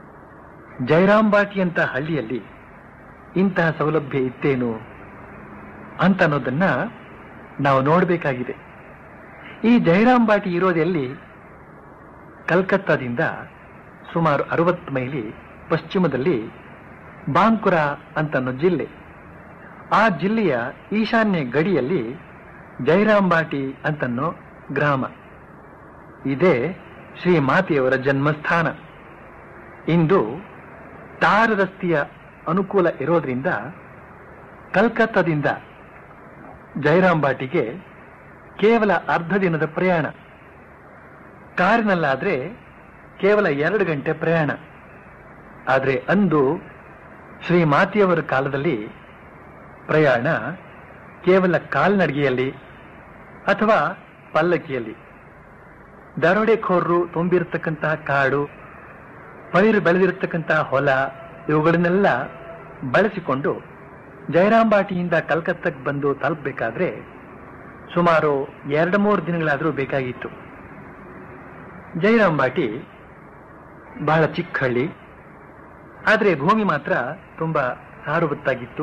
ಜಯರಾಮ್ ಬಾಟಿಯಂತಹ ಹಳ್ಳಿಯಲ್ಲಿ ಇಂತಹ ಸೌಲಭ್ಯ ಇತ್ತೇನು ಅಂತ ಅನ್ನೋದನ್ನ ನಾವು ನೋಡಬೇಕಾಗಿದೆ ಈ ಜಯರಾಮ್ ಬಾಟಿ ಇರೋದೆಲ್ಲಿ ಕಲ್ಕತ್ತಾದಿಂದ ಸುಮಾರು ಅರವತ್ತು ಮೈಲಿ ಪಶ್ಚಿಮದಲ್ಲಿ ಬಾಂಕುರಾ ಅಂತನ್ನೋ ಜಿಲ್ಲೆ ಆ ಜಿಲ್ಲೆಯ ಈಶಾನ್ಯ ಗಡಿಯಲ್ಲಿ ಜಯರಾಮ್ ಬಾಟಿ ಅಂತನ್ನೋ ಗ್ರಾಮ ಇದೇ ಶ್ರೀ ಮಾತೆಯವರ ಜನ್ಮಸ್ಥಾನ ಇಂದು ಟಾರ್ ರಸ್ತೆಯ ಅನುಕೂಲ ಇರೋದ್ರಿಂದ ಕಲ್ಕತ್ತಾದಿಂದ ಜಯರಾಮ್ ಬಾಟಿಗೆ ಕೇವಲ ಅರ್ಧ ದಿನದ ಪ್ರಯಾಣ ಕಾರಿನಲ್ಲಾದ್ರೆ ಕೇವಲ ಎರಡು ಗಂಟೆ ಪ್ರಯಾಣ ಆದರೆ ಅಂದು ಶ್ರೀ ಮಾತೆಯವರ ಕಾಲದಲ್ಲಿ ಪ್ರಯಾಣ ಕೇವಲ ಕಾಲ್ನಡಿಗೆಯಲ್ಲಿ ಅಥವಾ ಪಲ್ಲಕ್ಕಿಯಲ್ಲಿ ದರೋಡೆಖೋರರು ತುಂಬಿರತಕ್ಕಂತಹ ಕಾಡು ಪೈರು ಬೆಳೆದಿರತಕ್ಕಂತಹ ಹೊಲ ಇವುಗಳನ್ನೆಲ್ಲ ಬಳಸಿಕೊಂಡು ಜಯರಾಂಬಾಟಿಯಿಂದ ಕಲ್ಕತ್ತಕ್ಕೆ ಬಂದು ತಲುಪಬೇಕಾದ್ರೆ ಸುಮಾರು ಎರಡು ಮೂರು ದಿನಗಳಾದರೂ ಬೇಕಾಗಿತ್ತು ಜಯರಾಂಬಾಟಿ ಬಹಳ ಚಿಕ್ಕ ಹಳ್ಳಿ ಆದರೆ ಭೂಮಿ ಮಾತ್ರ ತುಂಬಾ ಸಾರವತ್ತಾಗಿತ್ತು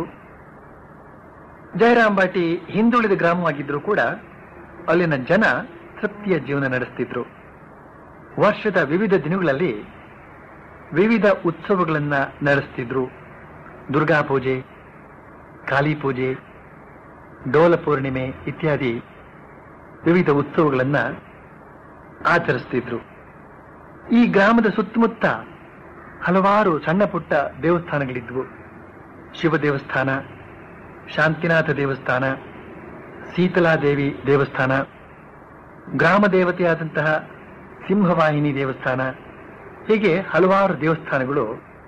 ಜಯರಾಂಬಾಟಿ ಹಿಂದುಳಿದ ಗ್ರಾಮವಾಗಿದ್ರೂ ಕೂಡ ಅಲ್ಲಿನ ಜನ ತೃಪ್ತಿಯ ಜೀವನ ನಡೆಸ್ತಿದ್ರು ವರ್ಷದ ವಿವಿಧ ದಿನಗಳಲ್ಲಿ ವಿವಿಧ ಉತ್ಸವಗಳನ್ನ ನಡೆಸ್ತಿದ್ರು ದುರ್ಗಾ ಪೂಜೆ ಕಾಳಿ ಪೂಜೆ ಡೋಲ ಪೂರ್ಣಿಮೆ ಇತ್ಯಾದಿ ವಿವಿಧ ಉತ್ಸವಗಳನ್ನ ಆಚರಿಸ್ತಿದ್ರು ಈ ಗ್ರಾಮದ ಸುತ್ತಮುತ್ತ ಹಲವಾರು ಸಣ್ಣ ಪುಟ್ಟ ದೇವಸ್ಥಾನಗಳಿದ್ವು ಶಿವ ದೇವಸ್ಥಾನ ಶಾಂತಿನಾಥ ದೇವಸ್ಥಾನ ಶೀತಲಾದೇವಿ ದೇವಸ್ಥಾನ ಗ್ರಾಮ ದೇವತೆಯಾದಂತಹ ಸಿಂಹವಾಹಿನಿ ದೇವಸ್ಥಾನ ಹೀಗೆ ಹಲವಾರು ದೇವಸ್ಥಾನಗಳು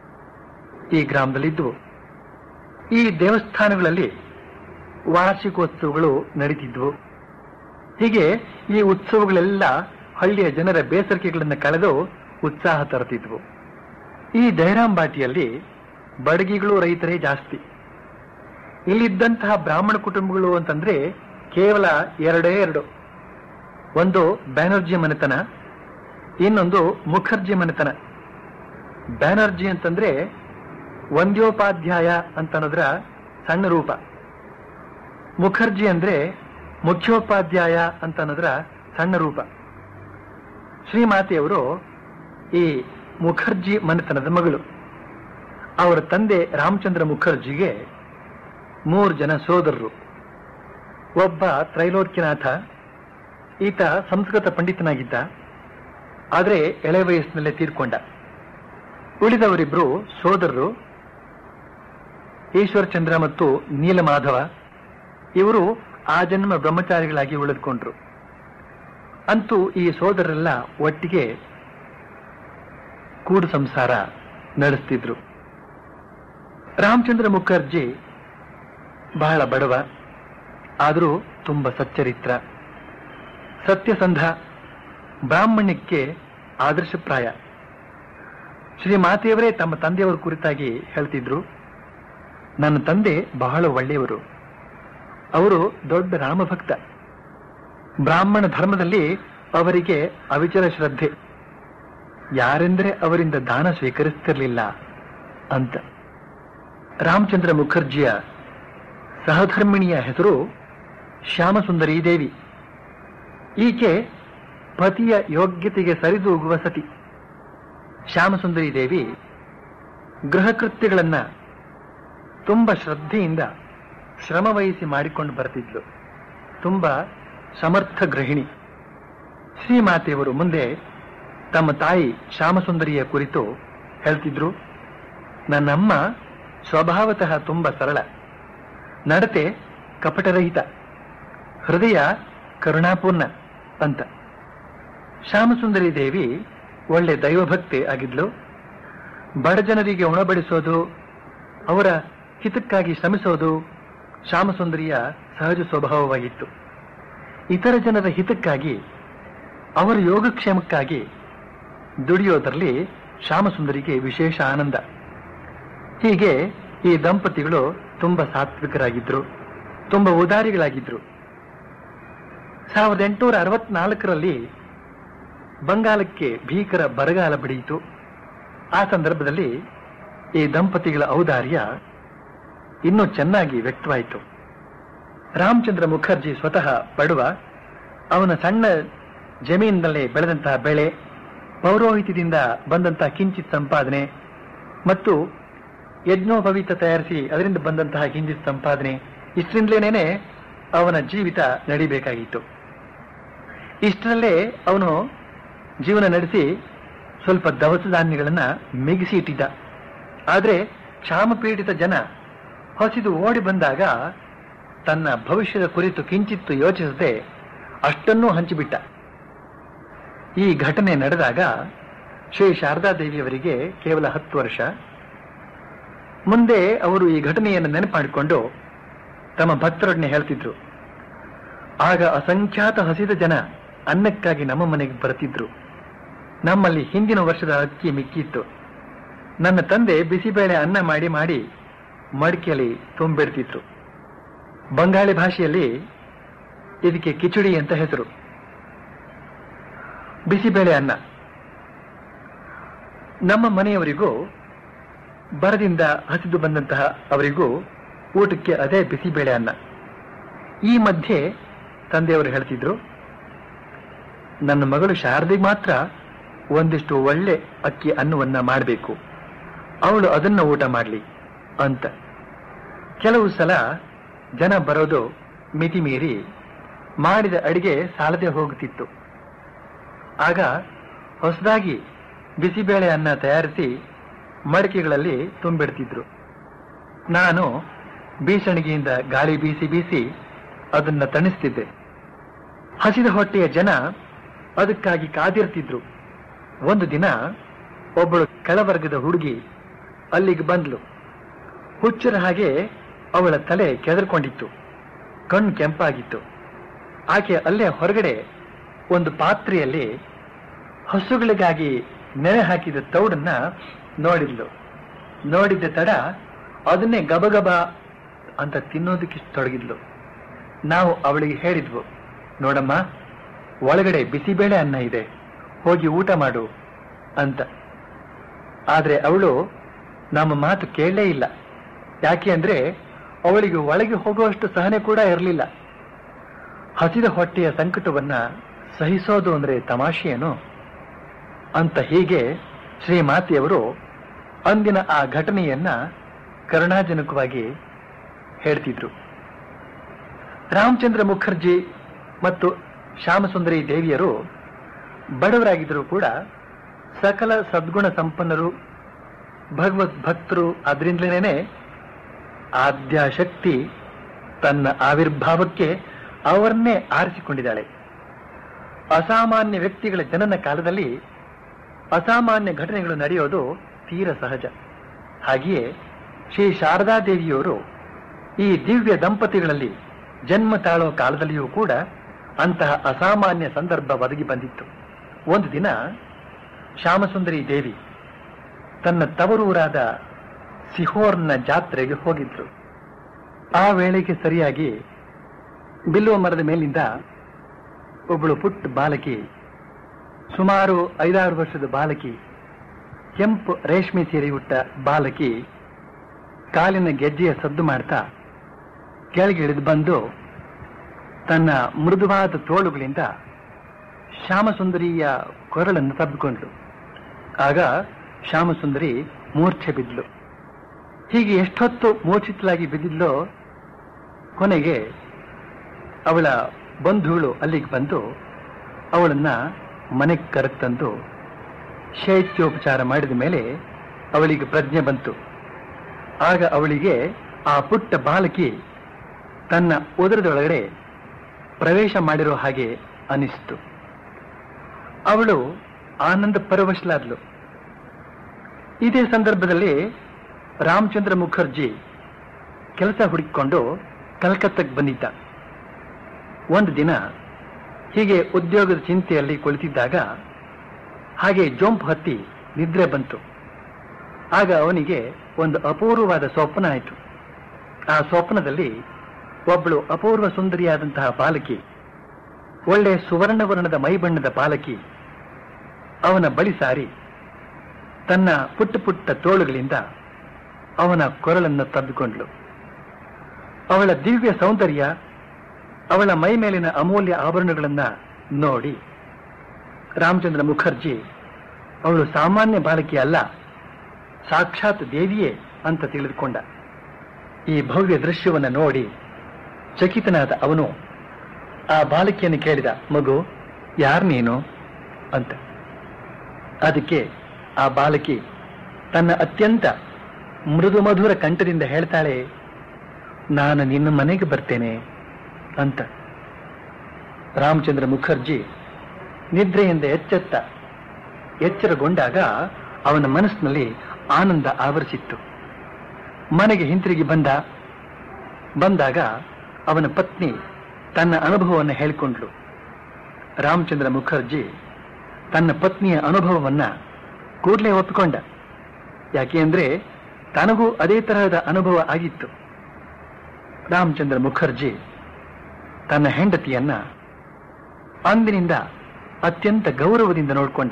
ಈ ಗ್ರಾಮದಲ್ಲಿದ್ದವು ಈ ದೇವಸ್ಥಾನಗಳಲ್ಲಿ ವಾರ್ಷಿಕೋತ್ಸವಗಳು ನಡೀತಿದ್ವು ಹೀಗೆ ಈ ಉತ್ಸವಗಳೆಲ್ಲ ಹಳ್ಳಿಯ ಜನರ ಬೇಸರಿಕೆಗಳನ್ನು ಕಳೆದು ಉತ್ಸಾಹ ತರುತ್ತಿದ್ವು ಈ ಜಯರಾಂಬಾಟಿಯಲ್ಲಿ ಬಡಗಿಗಳು ರೈತರೇ ಜಾಸ್ತಿ ಇಲ್ಲಿದ್ದಂತಹ ಬ್ರಾಹ್ಮಣ ಕುಟುಂಬಗಳು ಅಂತಂದ್ರೆ ಕೇವಲ ಎರಡೇ ಎರಡು ಒಂದು ಬ್ಯಾನರ್ಜಿ ಮನೆತನ ಇನ್ನೊಂದು ಮುಖರ್ಜಿ ಮನೆತನ ಬ್ಯಾನರ್ಜಿ ಅಂತಂದ್ರೆ ವಂದ್ಯೋಪಾಧ್ಯಾಯ ಅಂತ ಅನ್ನೋದ್ರ ಸಣ್ಣ ರೂಪ ಮುಖರ್ಜಿ ಅಂದ್ರೆ ಮುಖ್ಯೋಪಾಧ್ಯಾಯ ಅಂತ ಅನ್ನೋದ್ರ ಸಣ್ಣ ರೂಪ ಶ್ರೀಮಾತೆಯವರು ಈ ಮುಖರ್ಜಿ ಮನೆತನದ ಮಗಳು ಅವರ ತಂದೆ ರಾಮಚಂದ್ರ ಮುಖರ್ಜಿಗೆ ಮೂರು ಜನ ಸೋದರರು ಒಬ್ಬ ತ್ರೈಲೋಕ್ಯನಾಥ ಈತ ಸಂಸ್ಕೃತ ಪಂಡಿತನಾಗಿದ್ದ ಆದರೆ ಎಳೆ ವಯಸ್ಸಿನಲ್ಲೇ ತೀರ್ಕೊಂಡ ಉಳಿದವರಿಬ್ರು ಸೋದರರು ಈಶ್ವರಚಂದ್ರ ಮತ್ತು ನೀಲಮಾಧವ ಇವರು ಆ ಜನ್ಮ ಬ್ರಹ್ಮಚಾರಿಗಳಾಗಿ ಉಳಿದುಕೊಂಡ್ರು ಅಂತೂ ಈ ಸೋದರರೆಲ್ಲ ಒಟ್ಟಿಗೆ ಕೂಡು ಸಂಸಾರ ನಡೆಸ್ತಿದ್ರು ರಾಮಚಂದ್ರ ಮುಖರ್ಜಿ ಬಹಳ ಬಡವ ಆದರೂ ತುಂಬ ಸಚ್ಚರಿತ್ರ ಸತ್ಯಸಂಧ ಬ್ರಾಹ್ಮಣ್ಯಕ್ಕೆ ಆದರ್ಶಪ್ರಾಯ ಶ್ರೀ ಮಾತೆಯವರೇ ತಮ್ಮ ತಂದೆಯವರ ಕುರಿತಾಗಿ ಹೇಳ್ತಿದ್ರು ನನ್ನ ತಂದೆ ಬಹಳ ಒಳ್ಳೆಯವರು ಅವರು ದೊಡ್ಡ ರಾಮಭಕ್ತ ಬ್ರಾಹ್ಮಣ ಧರ್ಮದಲ್ಲಿ ಅವರಿಗೆ ಅವಿಚಲ ಶ್ರದ್ಧೆ ಯಾರೆಂದರೆ ಅವರಿಂದ ದಾನ ಸ್ವೀಕರಿಸ್ತಿರ್ಲಿಲ್ಲ ಅಂತ ರಾಮಚಂದ್ರ ಮುಖರ್ಜಿಯ ಸಹಧರ್ಮಿಣಿಯ ಹೆಸರು ಶ್ಯಾಮಸುಂದರಿ ದೇವಿ ಈಕೆ ಪತಿಯ ಯೋಗ್ಯತೆಗೆ ಸರಿದೂಗುವ ಸತಿ ಶ್ಯಾಮಸುಂದರಿ ದೇವಿ ಗೃಹ ಕೃತ್ಯಗಳನ್ನ ತುಂಬ ಶ್ರದ್ಧೆಯಿಂದ ಶ್ರಮವಹಿಸಿ ಮಾಡಿಕೊಂಡು ಬರ್ತಿದ್ಲು ತುಂಬ ಸಮರ್ಥ ಗೃಹಿಣಿ ಶ್ರೀಮಾತೆಯವರು ಮುಂದೆ ತಮ್ಮ ತಾಯಿ ಶ್ಯಾಮಸುಂದರಿಯ ಕುರಿತು ಹೇಳ್ತಿದ್ರು ನನ್ನಮ್ಮ ಸ್ವಭಾವತಃ ತುಂಬ ಸರಳ ನಡತೆ ಕಪಟರಹಿತ ಹೃದಯ ಕರುಣಾಪೂರ್ಣ ಅಂತ ಶ್ಯಾಮಸುಂದರಿ ದೇವಿ ಒಳ್ಳೆ ದೈವಭಕ್ತಿ ಆಗಿದ್ಲು ಬಡ ಜನರಿಗೆ ಉಣಬಡಿಸೋದು ಅವರ ಹಿತಕ್ಕಾಗಿ ಶ್ರಮಿಸೋದು ಶ್ಯಾಮಸುಂದರಿಯ ಸಹಜ ಸ್ವಭಾವವಾಗಿತ್ತು ಇತರ ಜನರ ಹಿತಕ್ಕಾಗಿ ಅವರ ಯೋಗಕ್ಷೇಮಕ್ಕಾಗಿ ದುಡಿಯೋದರಲ್ಲಿ ಶ್ಯಾಮಸುಂದರಿಗೆ ವಿಶೇಷ ಆನಂದ ಹೀಗೆ ಈ ದಂಪತಿಗಳು ತುಂಬಾ ಸಾತ್ವಿಕರಾಗಿದ್ರು ತುಂಬಾ ಉದಾರಿಗಳಾಗಿದ್ರು ಸಾವಿರದ ಎಂಟುನೂರ ಅರವತ್ನಾಲ್ಕರಲ್ಲಿ ಬಂಗಾಲಕ್ಕೆ ಭೀಕರ ಬರಗಾಲ ಬಡಿಯಿತು ಆ ಸಂದರ್ಭದಲ್ಲಿ ಈ ದಂಪತಿಗಳ ಔದಾರ್ಯ ಇನ್ನೂ ಚೆನ್ನಾಗಿ ವ್ಯಕ್ತವಾಯಿತು ರಾಮಚಂದ್ರ ಮುಖರ್ಜಿ ಸ್ವತಃ ಬಡವ ಅವನ ಸಣ್ಣ ಜಮೀನಿನಲ್ಲೇ ಬೆಳೆದಂತಹ ಬೆಳೆ ಪೌರೋಹಿತ್ಯದಿಂದ ಬಂದಂತಹ ಕಿಂಚಿತ್ ಸಂಪಾದನೆ ಮತ್ತು ಯಜ್ಞೋಪವೀತ ತಯಾರಿಸಿ ಅದರಿಂದ ಬಂದಂತಹ ಕಿಂಚಿತ್ ಸಂಪಾದನೆ ಇಷ್ಟರಿಂದಲೇನೆ ಅವನ ಜೀವಿತ ನಡಿಬೇಕಾಗಿತ್ತು ಇಷ್ಟರಲ್ಲೇ ಅವನು ಜೀವನ ನಡೆಸಿ ಸ್ವಲ್ಪ ದವಸ ಧಾನ್ಯಗಳನ್ನ ಮಿಗಿಸಿ ಇಟ್ಟಿದ್ದ ಆದ್ರೆ ಕ್ಷಾಮಪೀಡಿತ ಜನ ಹೊಸಿದು ಓಡಿ ಬಂದಾಗ ತನ್ನ ಭವಿಷ್ಯದ ಕುರಿತು ಕಿಂಚಿತ್ತು ಯೋಚಿಸದೆ ಅಷ್ಟನ್ನೂ ಹಂಚಿಬಿಟ್ಟ ಈ ಘಟನೆ ನಡೆದಾಗ ಶ್ರೀ ಶಾರದಾದೇವಿಯವರಿಗೆ ಕೇವಲ ಹತ್ತು ವರ್ಷ ಮುಂದೆ ಅವರು ಈ ಘಟನೆಯನ್ನು ನೆನಪಾಡಿಕೊಂಡು ತಮ್ಮ ಭಕ್ತರೊಡನೆ ಹೇಳ್ತಿದ್ರು ಆಗ ಅಸಂಖ್ಯಾತ ಹಸಿದ ಜನ ಅನ್ನಕ್ಕಾಗಿ ನಮ್ಮ ಮನೆಗೆ ಬರ್ತಿದ್ರು ನಮ್ಮಲ್ಲಿ ಹಿಂದಿನ ವರ್ಷದ ಅಕ್ಕಿ ಮಿಕ್ಕಿತ್ತು ನನ್ನ ತಂದೆ ಬಿಸಿಬೇಳೆ ಅನ್ನ ಮಾಡಿ ಮಾಡಿ ಮಡಿಕೆಯಲ್ಲಿ ತುಂಬಿಡ್ತಿದ್ರು ಬಂಗಾಳಿ ಭಾಷೆಯಲ್ಲಿ ಇದಕ್ಕೆ ಕಿಚಡಿ ಅಂತ ಹೆಸರು ಬಿಸಿಬೇಳೆ ಅನ್ನ ನಮ್ಮ ಮನೆಯವರಿಗೂ ಬರದಿಂದ ಹಸಿದು ಬಂದಂತಹ ಅವರಿಗೂ ಊಟಕ್ಕೆ ಅದೇ ಬಿಸಿಬೇಳೆ ಅನ್ನ ಈ ಮಧ್ಯೆ ತಂದೆಯವರು ಹೇಳ್ತಿದ್ರು ನನ್ನ ಮಗಳು ಶಾರದಿಗೆ ಮಾತ್ರ ಒಂದಿಷ್ಟು ಒಳ್ಳೆ ಅಕ್ಕಿ ಅನ್ನವನ್ನ ಮಾಡಬೇಕು ಅವಳು ಅದನ್ನ ಊಟ ಮಾಡಲಿ ಅಂತ ಕೆಲವು ಸಲ ಜನ ಬರೋದು ಮಿತಿ ಮೀರಿ ಮಾಡಿದ ಅಡಿಗೆ ಸಾಲದೆ ಹೋಗುತ್ತಿತ್ತು ಆಗ ಹೊಸದಾಗಿ ಬಿಸಿಬೇಳೆ ಅನ್ನ ತಯಾರಿಸಿ ಮಡಿಕೆಗಳಲ್ಲಿ ತುಂಬಿಡ್ತಿದ್ರು ನಾನು ಬೀಸಣಿಗೆಯಿಂದ ಗಾಳಿ ಬೀಸಿ ಬೀಸಿ ಅದನ್ನ ತಣಿಸ್ತಿದ್ದೆ ಹಸಿದ ಹೊಟ್ಟೆಯ ಜನ ಅದಕ್ಕಾಗಿ ಕಾದಿರ್ತಿದ್ರು ಒಂದು ದಿನ ಒಬ್ಬಳು ಕೆಳವರ್ಗದ ಹುಡುಗಿ ಅಲ್ಲಿಗೆ ಬಂದ್ಲು ಹುಚ್ಚರ ಹಾಗೆ ಅವಳ ತಲೆ ಕೆದರ್ಕೊಂಡಿತ್ತು ಕಣ್ಣು ಕೆಂಪಾಗಿತ್ತು ಆಕೆ ಅಲ್ಲೇ ಹೊರಗಡೆ ಒಂದು ಪಾತ್ರೆಯಲ್ಲಿ ಹಸುಗಳಿಗಾಗಿ ನೆನೆ ಹಾಕಿದ ತೌಡನ್ನ ನೋಡಿದ್ಲು ನೋಡಿದ್ದ ತಡ ಅದನ್ನೇ ಗಬಗಬ ಅಂತ ತಿನ್ನೋದಕ್ಕೆ ತೊಡಗಿದ್ಲು ನಾವು ಅವಳಿಗೆ ಹೇಳಿದ್ವು ನೋಡಮ್ಮ ಒಳಗಡೆ ಬಿಸಿಬೇಳೆ ಅನ್ನ ಇದೆ ಹೋಗಿ ಊಟ ಮಾಡು ಅಂತ ಆದ್ರೆ ಅವಳು ನಮ್ಮ ಮಾತು ಕೇಳಲೇ ಇಲ್ಲ ಯಾಕೆ ಅಂದ್ರೆ ಅವಳಿಗೆ ಒಳಗೆ ಹೋಗುವಷ್ಟು ಸಹನೆ ಕೂಡ ಇರಲಿಲ್ಲ ಹಸಿದ ಹೊಟ್ಟೆಯ ಸಂಕಟವನ್ನ ಸಹಿಸೋದು ಅಂದ್ರೆ ತಮಾಷೆಯೇನು ಅಂತ ಹೀಗೆ ಶ್ರೀಮಾತೆಯವರು ಅಂದಿನ ಆ ಘಟನೆಯನ್ನ ಕರುಣಾಜನಕವಾಗಿ ಹೇಳ್ತಿದ್ರು ರಾಮಚಂದ್ರ ಮುಖರ್ಜಿ ಮತ್ತು ಶ್ಯಾಮಸುಂದರಿ ದೇವಿಯರು ಬಡವರಾಗಿದ್ದರೂ ಕೂಡ ಸಕಲ ಸದ್ಗುಣ ಸಂಪನ್ನರು ಭಗವದ್ ಭಕ್ತರು ಆದ್ರಿಂದಲೇನೆ ಆದ್ಯಾಶಕ್ತಿ ತನ್ನ ಆವಿರ್ಭಾವಕ್ಕೆ ಅವರನ್ನೇ ಆರಿಸಿಕೊಂಡಿದ್ದಾಳೆ ಅಸಾಮಾನ್ಯ ವ್ಯಕ್ತಿಗಳ ಜನನ ಕಾಲದಲ್ಲಿ ಅಸಾಮಾನ್ಯ ಘಟನೆಗಳು ನಡೆಯೋದು ತೀರ ಸಹಜ ಹಾಗೆಯೇ ಶ್ರೀ ಶಾರದಾ ದೇವಿಯವರು ಈ ದಿವ್ಯ ದಂಪತಿಗಳಲ್ಲಿ ಜನ್ಮ ತಾಳುವ ಕಾಲದಲ್ಲಿಯೂ ಕೂಡ ಅಂತಹ ಅಸಾಮಾನ್ಯ ಸಂದರ್ಭ ಒದಗಿ ಬಂದಿತ್ತು ಒಂದು ದಿನ ಶ್ಯಾಮಸುಂದರಿ ದೇವಿ ತನ್ನ ತವರೂರಾದ ಸಿಹೋರ್ನ ಜಾತ್ರೆಗೆ ಹೋಗಿದ್ರು ಆ ವೇಳೆಗೆ ಸರಿಯಾಗಿ ಬಿಲ್ಲುವ ಮರದ ಮೇಲಿಂದ ಒಬ್ಬಳು ಪುಟ್ಟ ಬಾಲಕಿ ಸುಮಾರು ಐದಾರು ವರ್ಷದ ಬಾಲಕಿ ಕೆಂಪು ರೇಷ್ಮೆ ಸೀರೆಯುಟ್ಟ ಬಾಲಕಿ ಕಾಲಿನ ಗೆಜ್ಜೆಯ ಸದ್ದು ಮಾಡ್ತಾ ಕೆಳಗೆ ಇಳಿದು ಬಂದು ತನ್ನ ಮೃದುವಾದ ತೋಳುಗಳಿಂದ ಶ್ಯಾಮಸುಂದರಿಯ ಕೊರಳನ್ನು ತಬ್ಬಿಕೊಂಡ್ಳು ಆಗ ಶ್ಯಾಮಸುಂದರಿ ಮೂರ್ಛೆ ಬಿದ್ಲು ಹೀಗೆ ಎಷ್ಟೊತ್ತು ಮೂರ್ಛಿತಲಾಗಿ ಬಿದ್ದಿದ್ಲೋ ಕೊನೆಗೆ ಅವಳ ಬಂಧುಗಳು ಅಲ್ಲಿಗೆ ಬಂದು ಅವಳನ್ನ ಮನೆಗೆ ಕರೆತಂದು ಶೈತ್ಯೋಪಚಾರ ಮಾಡಿದ ಮೇಲೆ ಅವಳಿಗೆ ಪ್ರಜ್ಞೆ ಬಂತು ಆಗ ಅವಳಿಗೆ ಆ ಪುಟ್ಟ ಬಾಲಕಿ ತನ್ನ ಉದರದೊಳಗಡೆ ಪ್ರವೇಶ ಮಾಡಿರೋ ಹಾಗೆ ಅನಿಸ್ತು ಅವಳು ಆನಂದ ಪರವಶಲಾದ್ಲು ಇದೇ ಸಂದರ್ಭದಲ್ಲಿ ರಾಮಚಂದ್ರ ಮುಖರ್ಜಿ ಕೆಲಸ ಹುಡುಕಿಕೊಂಡು ಕಲ್ಕತ್ತಕ್ಕೆ ಬಂದಿದ್ದ ಒಂದು ದಿನ ಹೀಗೆ ಉದ್ಯೋಗದ ಚಿಂತೆಯಲ್ಲಿ ಕುಳಿತಿದ್ದಾಗ ಹಾಗೆ ಜೊಂಪು ಹತ್ತಿ ನಿದ್ರೆ ಬಂತು ಆಗ ಅವನಿಗೆ ಒಂದು ಅಪೂರ್ವವಾದ ಸ್ವಪ್ನ ಆಯಿತು ಆ ಸ್ವಪ್ನದಲ್ಲಿ ಒಬ್ಬಳು ಅಪೂರ್ವ ಸುಂದರಿಯಾದಂತಹ ಬಾಲಕಿ ಒಳ್ಳೆ ಸುವರ್ಣವರ್ಣದ ಮೈಬಣ್ಣದ ಬಾಲಕಿ ಅವನ ಬಳಿ ಸಾರಿ ತನ್ನ ಪುಟ್ಟ ಪುಟ್ಟ ತೋಳುಗಳಿಂದ ಅವನ ಕೊರಳನ್ನು ತಬ್ಬಿಕೊಂಡ್ಳು ಅವಳ ದಿವ್ಯ ಸೌಂದರ್ಯ ಅವಳ ಮೈ ಮೇಲಿನ ಅಮೂಲ್ಯ ಆಭರಣಗಳನ್ನ ನೋಡಿ ರಾಮಚಂದ್ರ ಮುಖರ್ಜಿ ಅವಳು ಸಾಮಾನ್ಯ ಬಾಲಕಿ ಅಲ್ಲ ಸಾಕ್ಷಾತ್ ದೇವಿಯೇ ಅಂತ ತಿಳಿದುಕೊಂಡ ಈ ಭವ್ಯ ದೃಶ್ಯವನ್ನು ನೋಡಿ ಚಕಿತನಾದ ಅವನು ಆ ಬಾಲಕಿಯನ್ನು ಕೇಳಿದ ಮಗು ಯಾರ್ ನೀನು ಅಂತ ಅದಕ್ಕೆ ಆ ಬಾಲಕಿ ತನ್ನ ಅತ್ಯಂತ ಮೃದು ಮಧುರ ಕಂಠದಿಂದ ಹೇಳ್ತಾಳೆ ನಾನು ನಿನ್ನ ಮನೆಗೆ ಬರ್ತೇನೆ ಅಂತ ರಾಮಚಂದ್ರ ಮುಖರ್ಜಿ ನಿದ್ರೆಯಿಂದ ಎಚ್ಚೆತ್ತ ಎಚ್ಚರಗೊಂಡಾಗ ಅವನ ಮನಸ್ಸಿನಲ್ಲಿ ಆನಂದ ಆವರಿಸಿತ್ತು ಮನೆಗೆ ಹಿಂತಿರುಗಿ ಬಂದ ಬಂದಾಗ ಅವನ ಪತ್ನಿ ತನ್ನ ಅನುಭವವನ್ನು ಹೇಳಿಕೊಂಡ್ಳು ರಾಮಚಂದ್ರ ಮುಖರ್ಜಿ ತನ್ನ ಪತ್ನಿಯ ಅನುಭವವನ್ನ ಕೂಡಲೇ ಒಪ್ಪಿಕೊಂಡ ಯಾಕೆ ಅಂದ್ರೆ ತನಗೂ ಅದೇ ತರಹದ ಅನುಭವ ಆಗಿತ್ತು ರಾಮಚಂದ್ರ ಮುಖರ್ಜಿ ತನ್ನ ಹೆಂಡತಿಯನ್ನ ಅಂದಿನಿಂದ ಅತ್ಯಂತ ಗೌರವದಿಂದ ನೋಡಿಕೊಂಡ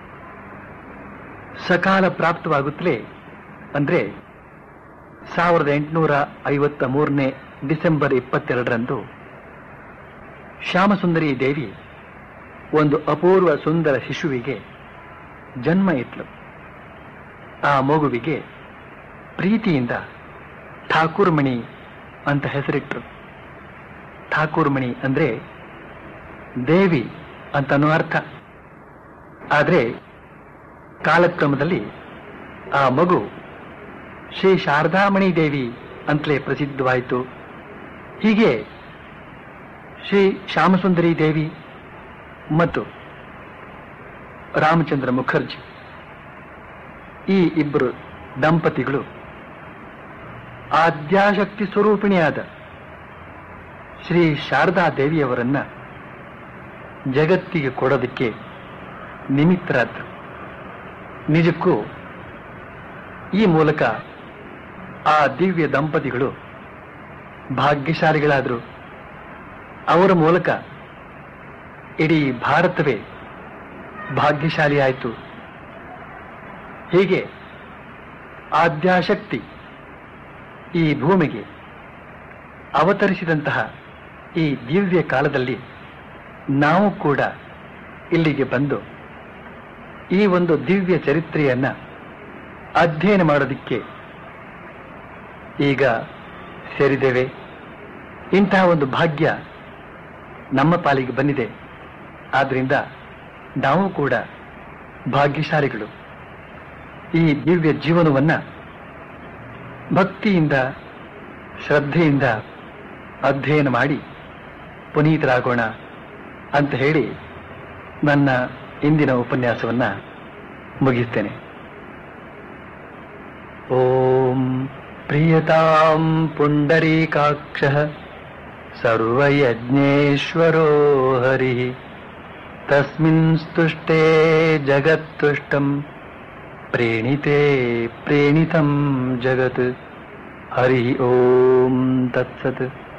ಸಕಾಲ ಪ್ರಾಪ್ತವಾಗುತ್ತಲೇ ಅಂದ್ರೆ ಸಾವಿರದ ಎಂಟುನೂರ ಐವತ್ತ ಮೂರನೇ ಡಿಸೆಂಬರ್ ಇಪ್ಪತ್ತೆರಡರಂದು ಶ್ಯಾಮಸುಂದರಿ ದೇವಿ ಒಂದು ಅಪೂರ್ವ ಸುಂದರ ಶಿಶುವಿಗೆ ಜನ್ಮ ಇಟ್ಲು ಆ ಮಗುವಿಗೆ ಪ್ರೀತಿಯಿಂದ ಠಾಕೂರ್ಮಣಿ ಅಂತ ಹೆಸರಿಟ್ರು ಠಾಕೂರ್ಮಣಿ ಅಂದ್ರೆ ದೇವಿ ಅಂತ ಅನ್ನೋ ಅರ್ಥ ಆದ್ರೆ ಕಾಲಕ್ರಮದಲ್ಲಿ ಆ ಮಗು ಶ್ರೀ ಶಾರದಾಮಣಿ ದೇವಿ ಅಂತಲೇ ಪ್ರಸಿದ್ಧವಾಯಿತು ಹೀಗೆ ಶ್ರೀ ಶ್ಯಾಮಸುಂದರಿ ದೇವಿ ಮತ್ತು ರಾಮಚಂದ್ರ ಮುಖರ್ಜಿ ಈ ಇಬ್ಬರು ದಂಪತಿಗಳು ಆದ್ಯಾಶಕ್ತಿ ಸ್ವರೂಪಿಣಿಯಾದ ಶ್ರೀ ಶಾರದಾ ದೇವಿಯವರನ್ನ ಜಗತ್ತಿಗೆ ಕೊಡೋದಕ್ಕೆ ನಿಮಿತ್ತರಾದ್ರು ನಿಜಕ್ಕೂ ಈ ಮೂಲಕ ಆ ದಿವ್ಯ ದಂಪತಿಗಳು ಭಾಗ್ಯಶಾಲಿಗಳಾದರು ಅವರ ಮೂಲಕ ಇಡೀ ಭಾರತವೇ ಭಾಗ್ಯಶಾಲಿಯಾಯಿತು ಹೀಗೆ ಆದ್ಯಾಶಕ್ತಿ ಈ ಭೂಮಿಗೆ ಅವತರಿಸಿದಂತಹ ಈ ದಿವ್ಯ ಕಾಲದಲ್ಲಿ ನಾವು ಕೂಡ ಇಲ್ಲಿಗೆ ಬಂದು ಈ ಒಂದು ದಿವ್ಯ ಚರಿತ್ರೆಯನ್ನ ಅಧ್ಯಯನ ಮಾಡೋದಿಕ್ಕೆ ಈಗ ಸೇರಿದ್ದೇವೆ ಇಂತಹ ಒಂದು ಭಾಗ್ಯ ನಮ್ಮ ಪಾಲಿಗೆ ಬಂದಿದೆ ಆದ್ರಿಂದ ನಾವು ಕೂಡ ಭಾಗ್ಯಶಾಲಿಗಳು ಈ ದಿವ್ಯ ಜೀವನವನ್ನ ಭಕ್ತಿಯಿಂದ ಶ್ರದ್ಧೆಯಿಂದ ಅಧ್ಯಯನ ಮಾಡಿ ಪುನೀತರಾಗೋಣ ಅಂತ ಹೇಳಿ ನನ್ನ ಇಂದಿನ ಉಪನ್ಯಾಸವನ್ನ ಮುಗಿಸ್ತೇನೆ ಓಂ ಪ್ರಿಯತಾಂ ಪುಂಡರೀಕಾಕ್ಷ ಸರ್ವಯಜ್ಞೇಶ್ವರೋ ಹರಿ ತಸ್ಮಿನ್ ಸ್ತುಷ್ಟೇ ಜಗತ್ತುಷ್ಟಂ ಪ್ರೇಣಿತೆ ಪ್ರೇಣಿತಂ ಜಗತ್ ಹರಿ ಓಂ ತತ್ಸತ್